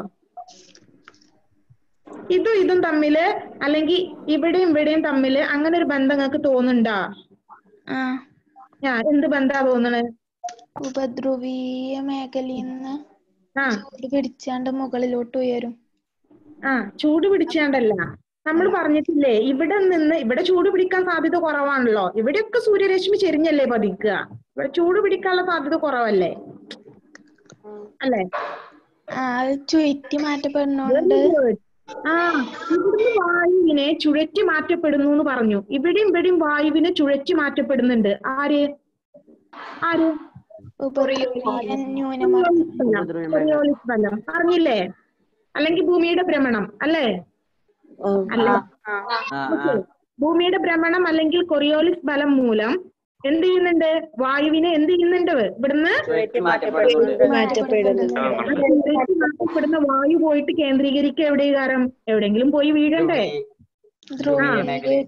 S1: ഇതും ഇതും തമ്മില് അല്ലെങ്കിൽ ഇവിടെയും ഇവിടെയും തമ്മില് അങ്ങനെ ഒരു ബന്ധം നിങ്ങൾക്ക് തോന്നുന്നുണ്ടോ
S2: ആ
S1: ഞാൻ എന്ത് ബന്ധാ തോന്നണേ
S2: ഉപദ്രവീയ മേഖലയിൽ നിന്ന്
S1: ആ
S2: ചൂട് പിടിച്ചാണ്ട് മുകളിലോട്ട് ഉയരും
S1: ആ ചൂട് പിടിച്ചാണ്ടല്ല നമ്മൾ പറഞ്ഞിട്ടില്ലേ ഇവിടെ നിന്ന് ഇവിടെ ചൂട് പിടിക്കാൻ സാധ്യത കുറവാണല്ലോ ഇവിടെയൊക്കെ സൂര്യരശ്മി ചെരിഞ്ഞല്ലേ പതിക്കുക ഇവിടെ ചൂട് പിടിക്കാനുള്ള സാധ്യത കുറവല്ലേ അല്ലേ
S2: ആ അത് ചുഴറ്റി മാറ്റപ്പെടുന്നോണ്ട്
S1: ആ ഇവിടുന്ന് വായുവിനെ ചുഴറ്റി മാറ്റപ്പെടുന്നു എന്ന് പറഞ്ഞു ഇവിടെയും ഇവിടെയും വായുവിനെ ചുഴറ്റി മാറ്റപ്പെടുന്നുണ്ട് ആര് ആര്
S2: ഉപദ്രവീയ ന്യൂനമർദ്ദം
S1: കൊറിയോളിസ് ബലം പറഞ്ഞില്ലേ അല്ലെങ്കിൽ ഭൂമിയുടെ ഭ്രമണം അല്ലേ അല്ല
S5: ആ ആ
S1: ഓക്കേ. ഭൂമിയുടെ ഭ്രമണം അല്ലെങ്കിൽ കൊറിയോളിസ് ബലം മൂലം എന്ത് ചെയ്യുന്നുണ്ട് വായുവിനെ എന്ത് ചെയ്യുന്നുണ്ട് ഇവിടുന്ന്
S5: ചുഴറ്റി മാറ്റപ്പെടുന്നുണ്ട്
S4: മാറ്റപ്പെടുന്നു
S1: കേന്ദ്രീകരിച്ച് മാറ്റപ്പെടുന്ന വായു പോയിട്ട് കേന്ദ്രീകരിക്കുക എവിടെ കാരണം എവിടെയെങ്കിലും പോയി വീഴണ്ടേ
S5: ധ്രുവീയ മേഖല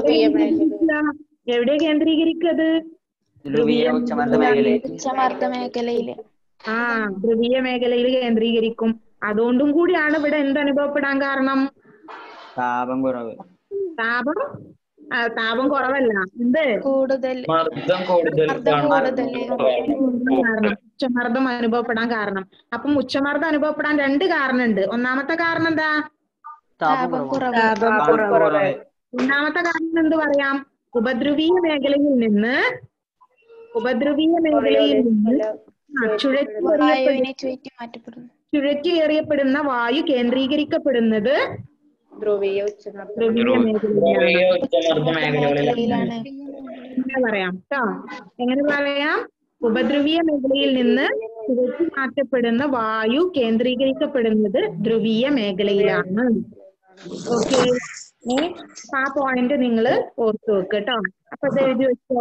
S1: എവിടെ കേന്ദ്രീകരിക്കത്
S5: ധ്രുവീയ ഉച്ചമർദ്ദ മേഖലയിൽ
S2: ഉച്ചമർദ്ദ മേഖലയില്
S1: ആ ധ്രുവീയ മേഖലയിൽ കേന്ദ്രീകരിക്കും അതുകൊണ്ടും കൂടിയാണ് ഇവിടെ എന്ത് അനുഭവപ്പെടാൻ കാരണം
S5: താപം കുറവ്
S1: താപം ആ, താപം കുറവല്ല എന്ത്
S2: കൂടുതൽ
S3: മർദ്ദം കൂടുതൽ
S2: മർദ്ദം കൂടുതൽ
S1: കാരണം ഉച്ചമർദ്ദം അനുഭവപ്പെടാൻ കാരണം അപ്പം ഉച്ചമർദ്ദം അനുഭവപ്പെടാൻ രണ്ട് കാരണമുണ്ട് ഒന്നാമത്തെ കാരണം എന്താ
S5: താപം
S2: താപം
S5: കുറവ്
S2: കുറവ്
S5: താപം കുറവ്
S1: രണ്ടാമത്തെ കാരണം എന്ത് പറയാം ഉപദ്രവീയ മേഖലയിൽ നിന്ന് ഉപദ്രവീയ മേഖലയിൽ നിന്ന് ആ, ചുഴറ്റി
S2: വായുവിനെ ചുഴറ്റി മാറ്റപ്പെടുന്നു
S1: ചുഴറ്റി എറിയപ്പെടുന്ന വായു കേന്ദ്രീകരിക്കപ്പെടുന്നത്
S4: ധ്രുവീയ ഉച്ചമർദ്ദം
S1: ധ്രുവീയ മേഖലയിലാണ്
S3: ഉച്ചമർദ്ദ മേഖലകളിലാണ്
S2: മേഖലയിലാണ്
S1: എങ്ങനെ പറയാം കേട്ടോ എങ്ങനെ പറയാം ഉപദ്രവീയ മേഖലയിൽ നിന്ന് ചുഴറ്റി മാറ്റപ്പെടുന്ന വായു കേന്ദ്രീകരിക്കപ്പെടുന്നത് ധ്രുവീയ മേഖലയിലാണ് ഓക്കെ ആ പോയിന്റ് നിങ്ങൾ ഓർത്തു വെക്ക് കേട്ടോ അപ്പൊ ഇത് എഴുതി വെച്ചോ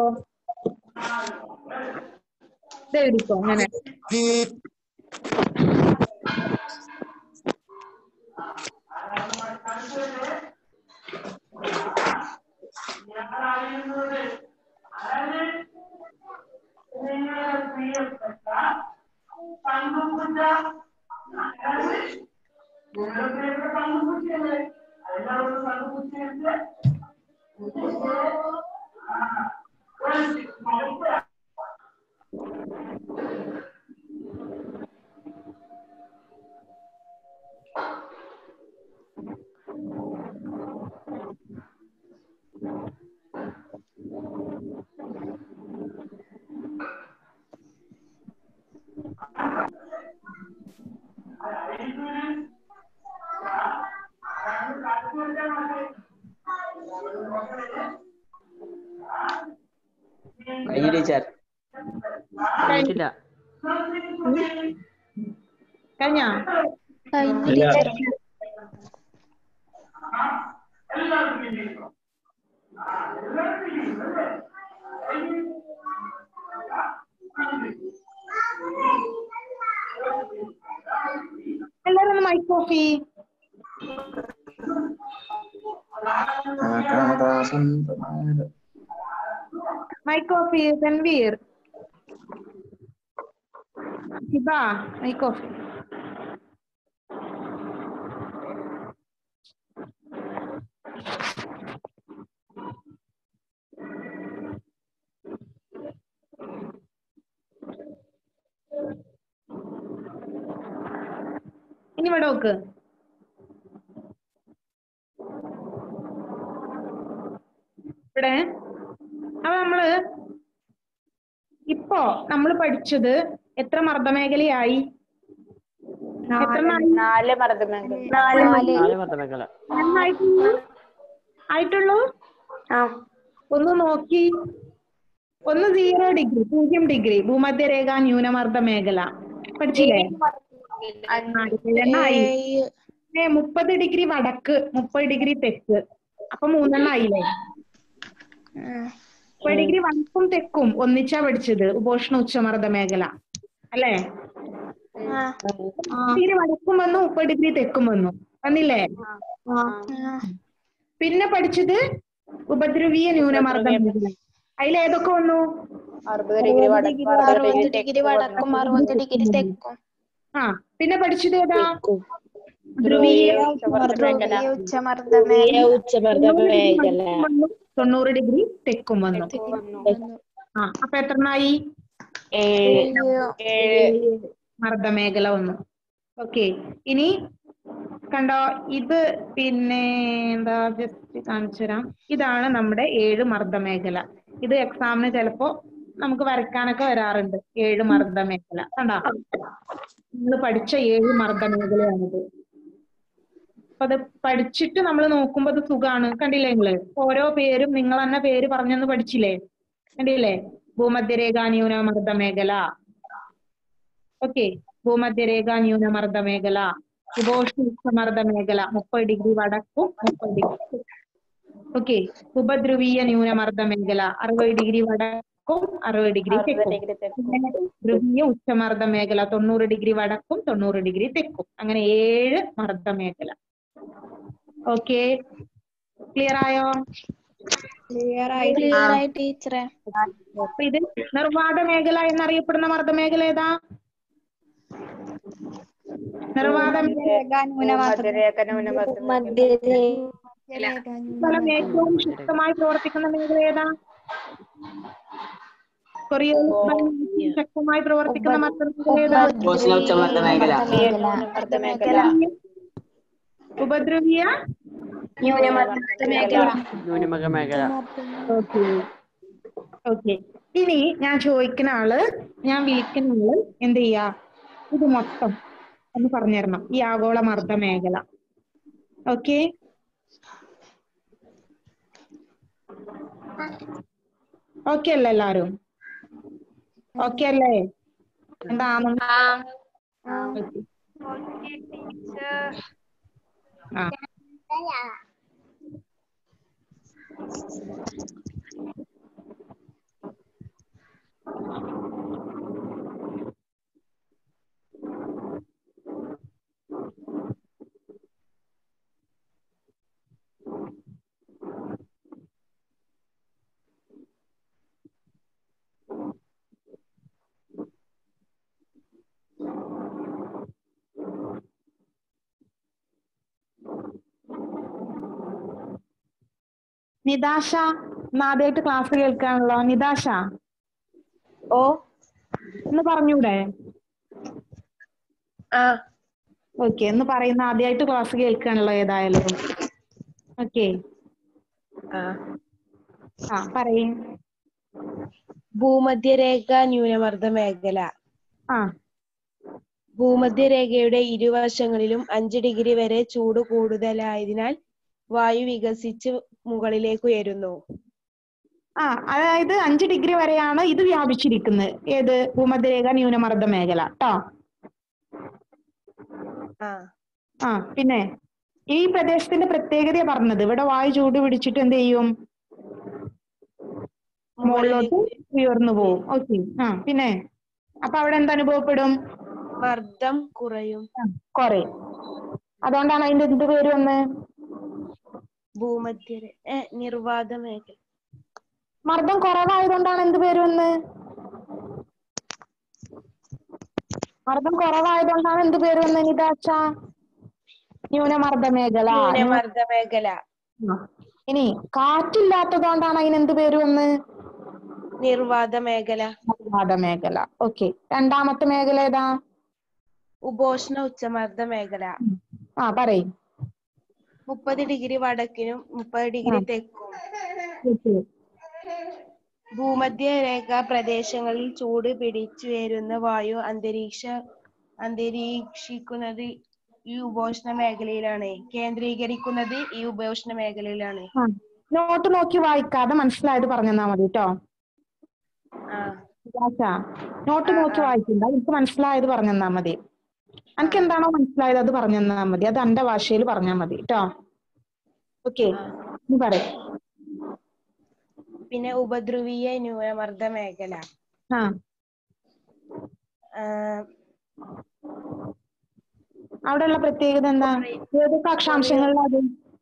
S1: ഇത് എഴുതിക്കോ അങ്ങനെ
S5: കഴിഞ്ഞ ടീച്ചർ കഴിഞ്ഞിട്ടില്ല
S1: കഴിഞ്ഞോ
S2: കഴിഞ്ഞ ടീച്ചർ
S1: എല്ലാരും ഒന്ന് മൈക്ക് ഓഫ് ചെയ്യ് മൈക്ക് ഓഫ് ചെയ്യ് തൻവീർ ഹിബ ആയിക്കോ ഇനി ഇവിടെ നോക്ക് ഇവിടെ അപ്പൊ നമ്മള് ഇപ്പോ നമ്മൾ പഠിച്ചത് എത്ര മർദ്ദമേഖലയായി എത്ര നായി?
S4: നാല് മർദ്ദമേഖല
S5: നാല് മർദ്ദമേഖല
S1: ആയിട്ടുള്ളൂ ആയിട്ടുള്ളൂ ഒന്ന് നോക്കി ഒന്ന് സീറോ ഡിഗ്രി പൂജ്യം ഡിഗ്രി ഭൂമധ്യരേഖ ന്യൂനമർദ്ദ മേഖല പഠിച്ചില്ലേ ആ, ഏഴെണ്ണായി. ഏ, മുപ്പത് ഡിഗ്രി വടക്ക് മുപ്പത് ഡിഗ്രി തെക്ക് അപ്പൊ മൂന്നെണ്ണം ആയില്ലേ മുപ്പത് ഡിഗ്രി വടക്കും തെക്കും ഒന്നിച്ചാ പഠിച്ചത് ഉപോഷ്ണ ഉച്ചമർദ്ദ മേഖല അല്ലേ ഡിഗ്രി വടക്കും വന്നു മുപ്പത് ഡിഗ്രി തെക്കും വന്നു വന്നില്ലേ പിന്നെ പഠിച്ചത് ഉപദ്രവീയ ന്യൂനമർദ്ദ മേഖല അതിൽ ഏതൊക്കെ വന്നു
S4: അറുപത് ഡിഗ്രി വടക്ക് അറുപത്
S2: അറുപത്
S4: ഡിഗ്രി
S2: ഡിഗ്രി വടക്കും അറുപത് ഡിഗ്രി തെക്കും
S1: ആ പിന്നെ പഠിച്ചത് ഏതാ ധ്രുവീയ
S4: ഉച്ചമർദ്ദമേഖല
S2: ധ്രുവീയ ഉച്ചമർദ്ദ മേഖല
S4: ഉച്ചമർദ്ദ മേഖല
S1: വന്നു, തൊണ്ണൂറ് ഡിഗ്രി തെക്കും വന്നു ആ അപ്പൊ എത്രണ്ണായി
S4: ഏഴ്
S1: മർദ്ദമേഖല വന്നു ഓക്കെ ഇനി കണ്ടോ ഇത് പിന്നെ എന്താ ജസ്റ്റ് കാണിച്ചു തരാം ഇതാണ് നമ്മുടെ ഏഴ് മർദ്ദമേഖല ഇത് എക്സാമിന് ചിലപ്പോ നമുക്ക് വരയ്ക്കാനൊക്കെ വരാറുണ്ട് ഏഴ് മർദ്ദമേഖല കണ്ടോ നമ്മൾ പഠിച്ച ഏഴ് മർദ്ദമേഖലയാണിത് അപ്പൊ അത് പഠിച്ചിട്ട് നമ്മൾ നോക്കുമ്പോ അത് സുഖാണ് കണ്ടില്ലേ നിങ്ങള് ഓരോ പേരും നിങ്ങൾ തന്നെ പേര് പറഞ്ഞെന്ന് പഠിച്ചില്ലേ കണ്ടില്ലേ ഭൂമധ്യരേഖ ന്യൂനമർദ്ദ മേഖല ഓക്കെ ഭൂമധ്യരേഖ ന്യൂനമർദ്ദ മേഖല ഉപോഷ്ണമർദ്ദ മേഖല മുപ്പത് ഡിഗ്രി വടക്കും മുപ്പത് ഡിഗ്രി ഓക്കെ ഉപദ്രവീയ ന്യൂനമർദ്ദ മേഖല അറുപത് ഡിഗ്രി വടക്കും അറുപത് ഡിഗ്രി തെക്കും പിന്നെ ധ്രുവീയ ഉച്ചമർദ്ദ മേഖല തൊണ്ണൂറ് ഡിഗ്രി വടക്കും തൊണ്ണൂറ് ഡിഗ്രി തെക്കും അങ്ങനെ ഏഴ് മർദ്ദ മേഖല ഓക്കെ ക്ലിയർ ആയോ
S2: ക്ലിയർ ആയി ടീച്ചറെ
S1: അപ്പൊ ഇത് നിർവാത മേഖല എന്നറിയപ്പെടുന്ന മർദ്ദ മേഖല ഏതാ നിർവാത
S4: മധ്യരേഖ ന്യൂനമർദ്ദ
S1: സ്ഥലം ഏറ്റവും ശക്തമായി പ്രവർത്തിക്കുന്ന മേഖല ഏതാ കൊറിയയിൽ ശക്തമായി പ്രവർത്തിക്കുന്ന മർദ്ദ മേഖല ഏതാ
S5: ഉപോഷ്ണ ഉച്ചമർദ്ദ മേഖല
S4: ന്യൂനമർദ്ദ മേഖല
S1: ഉപദ്രവീയ
S2: ന്യൂനമർദ്ദ മേഖല
S5: ന്യൂനമർദ്ദ മേഖല
S1: ഓക്കെ ഓക്കെ ഇനി ഞാൻ ചോദിക്കുന്ന ആള് ഞാൻ വിളിക്കുന്ന ആള് എന്ത് ചെയ്യാ ഇത് മൊത്തം ഒന്ന് പറഞ്ഞു തരണം ഈ ആഗോള മർദ്ദ മേഖല ഓക്കെ ഓക്കെ അല്ലേ എല്ലാരും ഓക്കെ അല്ലേ എന്താ ആ നിതാശ ഇന്ന് ആദ്യമായിട്ട് ക്ലാസ് കേൾക്കാണല്ലോ നിതാശ
S4: ഓ
S1: ഒന്ന് പറഞ്ഞൂടെ
S4: ആ
S1: ഓക്കെ എന്ന് പറയുന്ന ആദ്യമായിട്ട് ക്ലാസ് കേൾക്കാണല്ലോ ഏതായാലും ഓക്കെ
S4: ആ
S1: ആ പറയും
S7: ഭൂമധ്യരേഖ ന്യൂനമർദ്ദ മേഖല
S1: ആ
S7: ഭൂമധ്യരേഖയുടെ ഇരുവശങ്ങളിലും അഞ്ച് ഡിഗ്രി വരെ ചൂട് കൂടുതലായതിനാൽ വായു വികസിച്ച് മുകളിലേക്ക് ഉയരുന്നു
S1: ആ അതായത് അഞ്ച് ഡിഗ്രി വരെയാണ് ഇത് വ്യാപിച്ചിരിക്കുന്നത് ഏത് ഭൂമധ്യരേഖ ന്യൂനമർദ്ദ മേഖല ട്ടോ
S7: ആ
S1: ആ പിന്നെ ഈ പ്രദേശത്തിന്റെ പ്രത്യേകത പറഞ്ഞത് ഇവിടെ വായു ചൂട് പിടിച്ചിട്ട് എന്ത് ചെയ്യും മുകളിലോട്ട് ഉയർന്നു പോവും ഓക്കെ ആ പിന്നെ അപ്പൊ അവിടെ എന്ത് അനുഭവപ്പെടും
S7: മർദ്ദം കുറയും
S1: കൊറേ അതുകൊണ്ടാണ് അതിന്റെ എന്ത് പേര് വന്ന്
S7: ഭൂമധ്യരേ ഏ, നിർവാത മേഖല
S1: മർദ്ദം കുറവായതുകൊണ്ടാണ് എന്ത് പേര് വന്ന് മർദ്ദം കുറവായതുകൊണ്ടാണ് എന്ത് പേര് വന്നത് നിതാച്ച ന്യൂനമർദ്ദ മേഖല
S7: ന്യൂനമർദ്ദ മേഖല
S1: ആ. ഇനി കാറ്റില്ലാത്തതുകൊണ്ടാണ് അതിന് എന്ത് പേര് വന്ന്
S7: നിർവാത മേഖല
S1: നിർവാത മേഖല ഓക്കെ രണ്ടാമത്തെ മേഖല ഏതാ
S7: ഉപോഷ്ണ ഉച്ചമർദ്ദ മേഖല
S1: ആ പറയും
S7: മുപ്പത് ഡിഗ്രി വടക്കിനും മുപ്പത് ഡിഗ്രി തെക്കും ഭൂമധ്യരേഖ പ്രദേശങ്ങളിൽ ചൂട് പിടിച്ചു വരുന്ന വായു അന്തരീക്ഷ അന്തരീക്ഷിക്കുന്നത് ഈ ഉപോഷ്ണ മേഖലയിലാണ് കേന്ദ്രീകരിക്കുന്നത് ഈ ഉപോഷ്ണ മേഖലയിലാണ്
S1: നോട്ട് നോക്കി വായിക്കാതെ മനസ്സിലായത് പറഞ്ഞു തന്നാ മതി കേട്ടോ
S7: ആ
S1: നോട്ട് നോക്കി വായിക്കണ്ട എനിക്ക് മനസ്സിലായത് പറഞ്ഞു തന്നാ മതി എനിക്ക് എന്താണോ മനസ്സിലായത് അത് പറഞ്ഞു തന്നാ മതി അത് എന്റെ ഭാഷയിൽ പറഞ്ഞാൽ മതി കേട്ടോ ഓക്കെ നീ പറയും
S7: പിന്നെ ഉപദ്രവീയ ന്യൂനമർദ്ദ മേഖല
S1: ആ
S7: ആ,
S1: അവിടെയുള്ള പ്രത്യേകത എന്താ ഏതൊക്കെ അക്ഷാംശങ്ങളിലാ അത്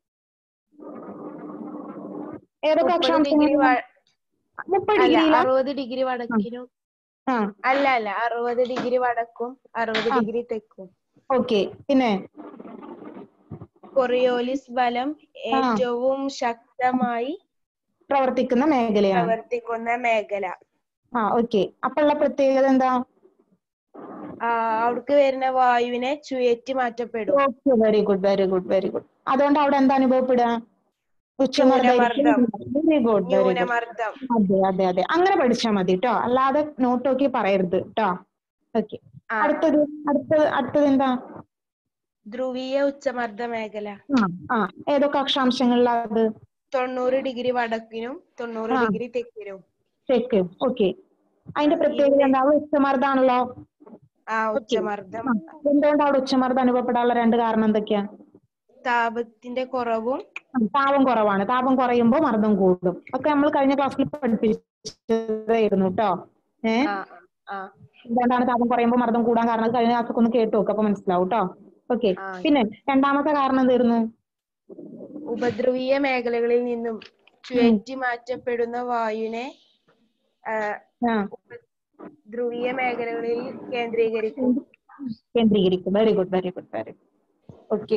S1: ഏതൊക്കെ
S7: മുപ്പത് ഡിഗ്രി
S1: അക്ഷാംശങ്ങളിലാ
S7: വ-
S1: മുപ്പത്
S7: അല്ല
S1: ഡിഗ്രിയിലാ
S7: അറുപത് ഡിഗ്രി വടക്കിനും
S1: ആ
S7: അല്ല അല്ല അറുപത് ഡിഗ്രി വടക്കും അറുപത്
S1: ആ.
S7: ഡിഗ്രി തെക്കും
S1: ഓക്കെ പിന്നെ
S7: കൊറിയോലിസ് ബലം ഏറ്റവും ശക്തമായി
S1: പ്രവർത്തിക്കുന്ന മേഖലയാണ്
S7: പ്രവർത്തിക്കുന്ന മേഖല
S1: ആ ഓക്കെ അപ്പോഴുള്ള പ്രത്യേകത എന്താ
S7: ആ, അവിടേക്ക് വരുന്ന വായുവിനെ ചുഴറ്റി മാറ്റപ്പെടും
S1: okay very good very good very good അതുകൊണ്ട് അവിടെ എന്താ അനുഭവപ്പെടുക ഉച്ചമർദ്ദം
S7: ന്യൂനമർദ്ദം.
S1: വെരി ഗുഡ് വെരി ഗുഡ്
S7: ന്യൂനമർദ്ദം
S1: അതെ അതെ അതെ അങ്ങനെ പഠിച്ചാൽ മതി കേട്ടോ അല്ലാതെ നോട്ട് നോക്കി പറയരുത് കേട്ടോ ഓക്കെ
S7: ആ,
S1: അടുത്തത് അടുത്തത് അടുത്തത് എന്താ
S7: ധ്രുവീയ ഉച്ചമർദ്ദ മേഖല
S1: ആ ആ ഏതൊക്കെ അക്ഷാംശങ്ങളിലാ അത്
S7: തൊണ്ണൂറ് ഡിഗ്രി വടക്കിനും തൊണ്ണൂറ്
S1: ആ.
S7: ഡിഗ്രി തെക്കിനും
S1: തെക്ക് ഓക്കെ അതിന്റെ
S7: ആ,
S1: പ്രത്യേകത
S7: ഇതിന്റെ-
S1: എന്താ അവിടെ ഉച്ചമർദ്ദാണല്ലോ
S7: ആ ഉച്ചമർദ്ദം
S1: ആ, എന്തുകൊണ്ട് അവിടെ ഉച്ചമർദ്ദം അനുഭവപ്പെടാനുള്ള രണ്ട് കാരണം എന്തൊക്കെയാ
S7: താപത്തിന്റെ കുറവും
S1: ആ, താപം കുറവാണ് താപം കുറയുമ്പോൾ മർദ്ദം കൂടും ഒക്കെ നമ്മൾ കഴിഞ്ഞ ക്ലാസ്സിൽ പഠിപ്പിച്ചതായിരുന്നു കേട്ടോ ഏ
S7: ആ ആ
S1: എന്തുകൊണ്ടാണ് താപം കുറയുമ്പോൾ മർദ്ദം കൂടാൻ കാരണം അത് കഴിഞ്ഞ ക്ലാസ്സൊക്കെ ഒന്ന് കേട്ടു നോക്ക് അപ്പൊ മനസ്സിലാവും കേട്ടോ ഓക്കെ
S7: ആ.
S1: പിന്നെ രണ്ടാമത്തെ കാരണം എന്തായിരുന്നു
S7: ഉപദ്രവീയ മേഖലകളിൽ നിന്നും ചുഴറ്റി മാറ്റപ്പെടുന്ന വായുവിനെ ആ,
S1: ആ
S7: ധ്രുവീയ മേഖലകളിൽ കേന്ദ്രീകരിക്കും
S1: കേന്ദ്രീകരിക്കും very good very good very good okay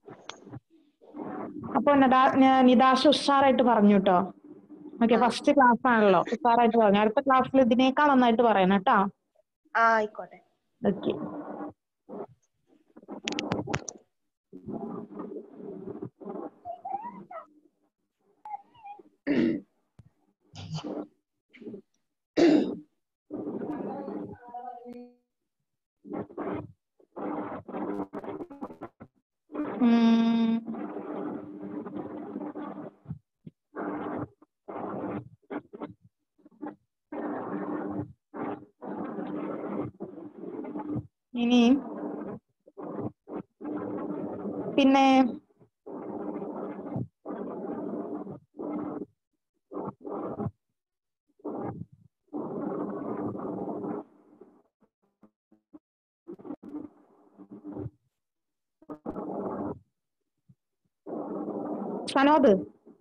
S1: അപ്പൊ നദാ- ന- നിതാശ ഉഷാറായിട്ട് പറഞ്ഞു കേട്ടോ ഓക്കെ ഫസ്റ്റ് ക്ലാസ് ആണല്ലോ ഉഷാറായിട്ട് പറഞ്ഞു അടുത്ത ക്ലാസ്സിൽ ഇതിനേക്കാൾ നന്നായിട്ട് പറയണം കേട്ടോ
S7: ആ ആയിക്കോട്ടെ
S1: ഓക്കെ ഉം. ഇനി പിന്നെ സനോദ്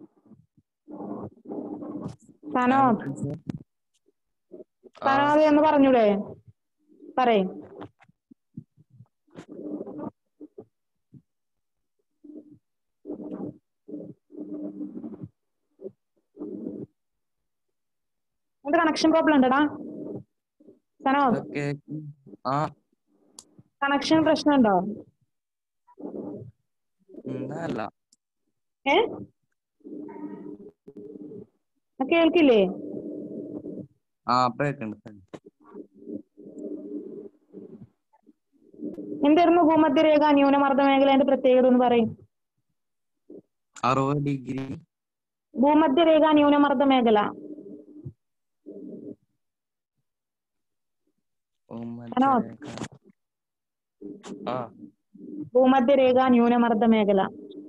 S1: സനോദ് സനോദ് എന്ന് പറഞ്ഞൂടെ പറയ് എന്ത് കണക്ഷൻ പ്രോബ്ലം ഉണ്ടടാ സനോദ്
S8: ഓക്കെ ആ
S1: കണക്ഷൻ പ്രശ്നമുണ്ടോ
S8: എന്നല്ല
S1: ഏ ആ, കേൾക്കില്ലേ
S8: ആ അപ്പൊ കേൾക്കുന്നുണ്ട്
S1: എന്തായിരുന്നു ഭൂമധ്യരേഖ ന്യൂനമർദ്ദ മേഖലയുടെ പ്രത്യേകത എന്ന് പറയും
S8: അറുപത് ഡിഗ്രി
S1: ഭൂമധ്യരേഖ ന്യൂനമർദ്ദ മേഖല
S8: ഭൂമധ്യരേഖ. ആ
S1: ഭൂമധ്യരേഖ ന്യൂനമർദ്ദ മേഖല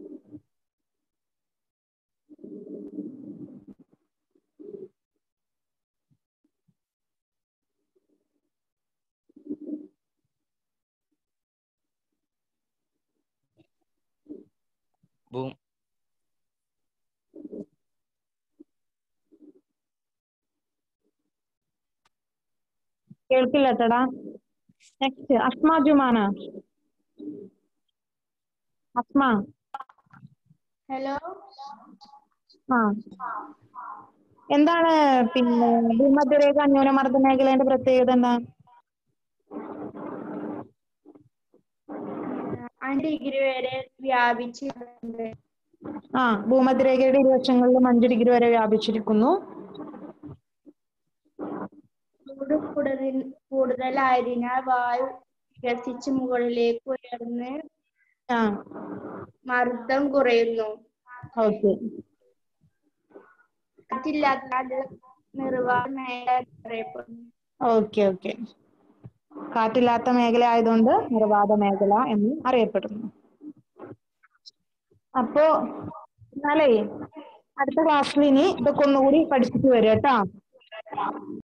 S8: ഭൂ
S1: കേൾക്കില്ല ചേട്ടാ നെക്സ്റ്റ് അസ്മ ജുമാന അസ്മ
S2: ഹലോ
S1: ആ എന്താണ് പിന്നെ ഭൂമധ്യരേഖ ന്യൂനമർദ്ദ മേഖലേന്റെ പ്രത്യേകത എന്താ
S2: അഞ്ച് ഡിഗ്രി വരെ വ്യാപിച്ചിട്ടുണ്ട്
S1: ആ ഭൂമധ്യരേഖയുടെ ഇരുവശങ്ങളിലും അഞ്ച് ഡിഗ്രി വരെ വ്യാപിച്ചിരിക്കുന്നു
S2: ചൂട് കൂടുതൽ കൂടുതലായതിനാൽ വായു വികസിച്ച് മുകളിലേക്ക് ഉയർന്ന്
S1: ആ
S2: മർദ്ദം കുറയുന്നു
S1: ഓക്കെ
S2: കാറ്റില്ലാത്തത് നിർവാഹ മേഖല അറിയപ്പെടുന്നു
S1: ഓക്കെ ഓക്കെ കാറ്റില്ലാത്ത മേഖല ആയതുകൊണ്ട് നിർവാത മേഖല എന്ന് അറിയപ്പെടുന്നു അപ്പോ എന്നാലേ അടുത്ത ക്ലാസ്സിൽ ഇനി ഇതൊക്കെ ഒന്നുകൂടി പഠിച്ചിട്ട് വരും കേട്ടോ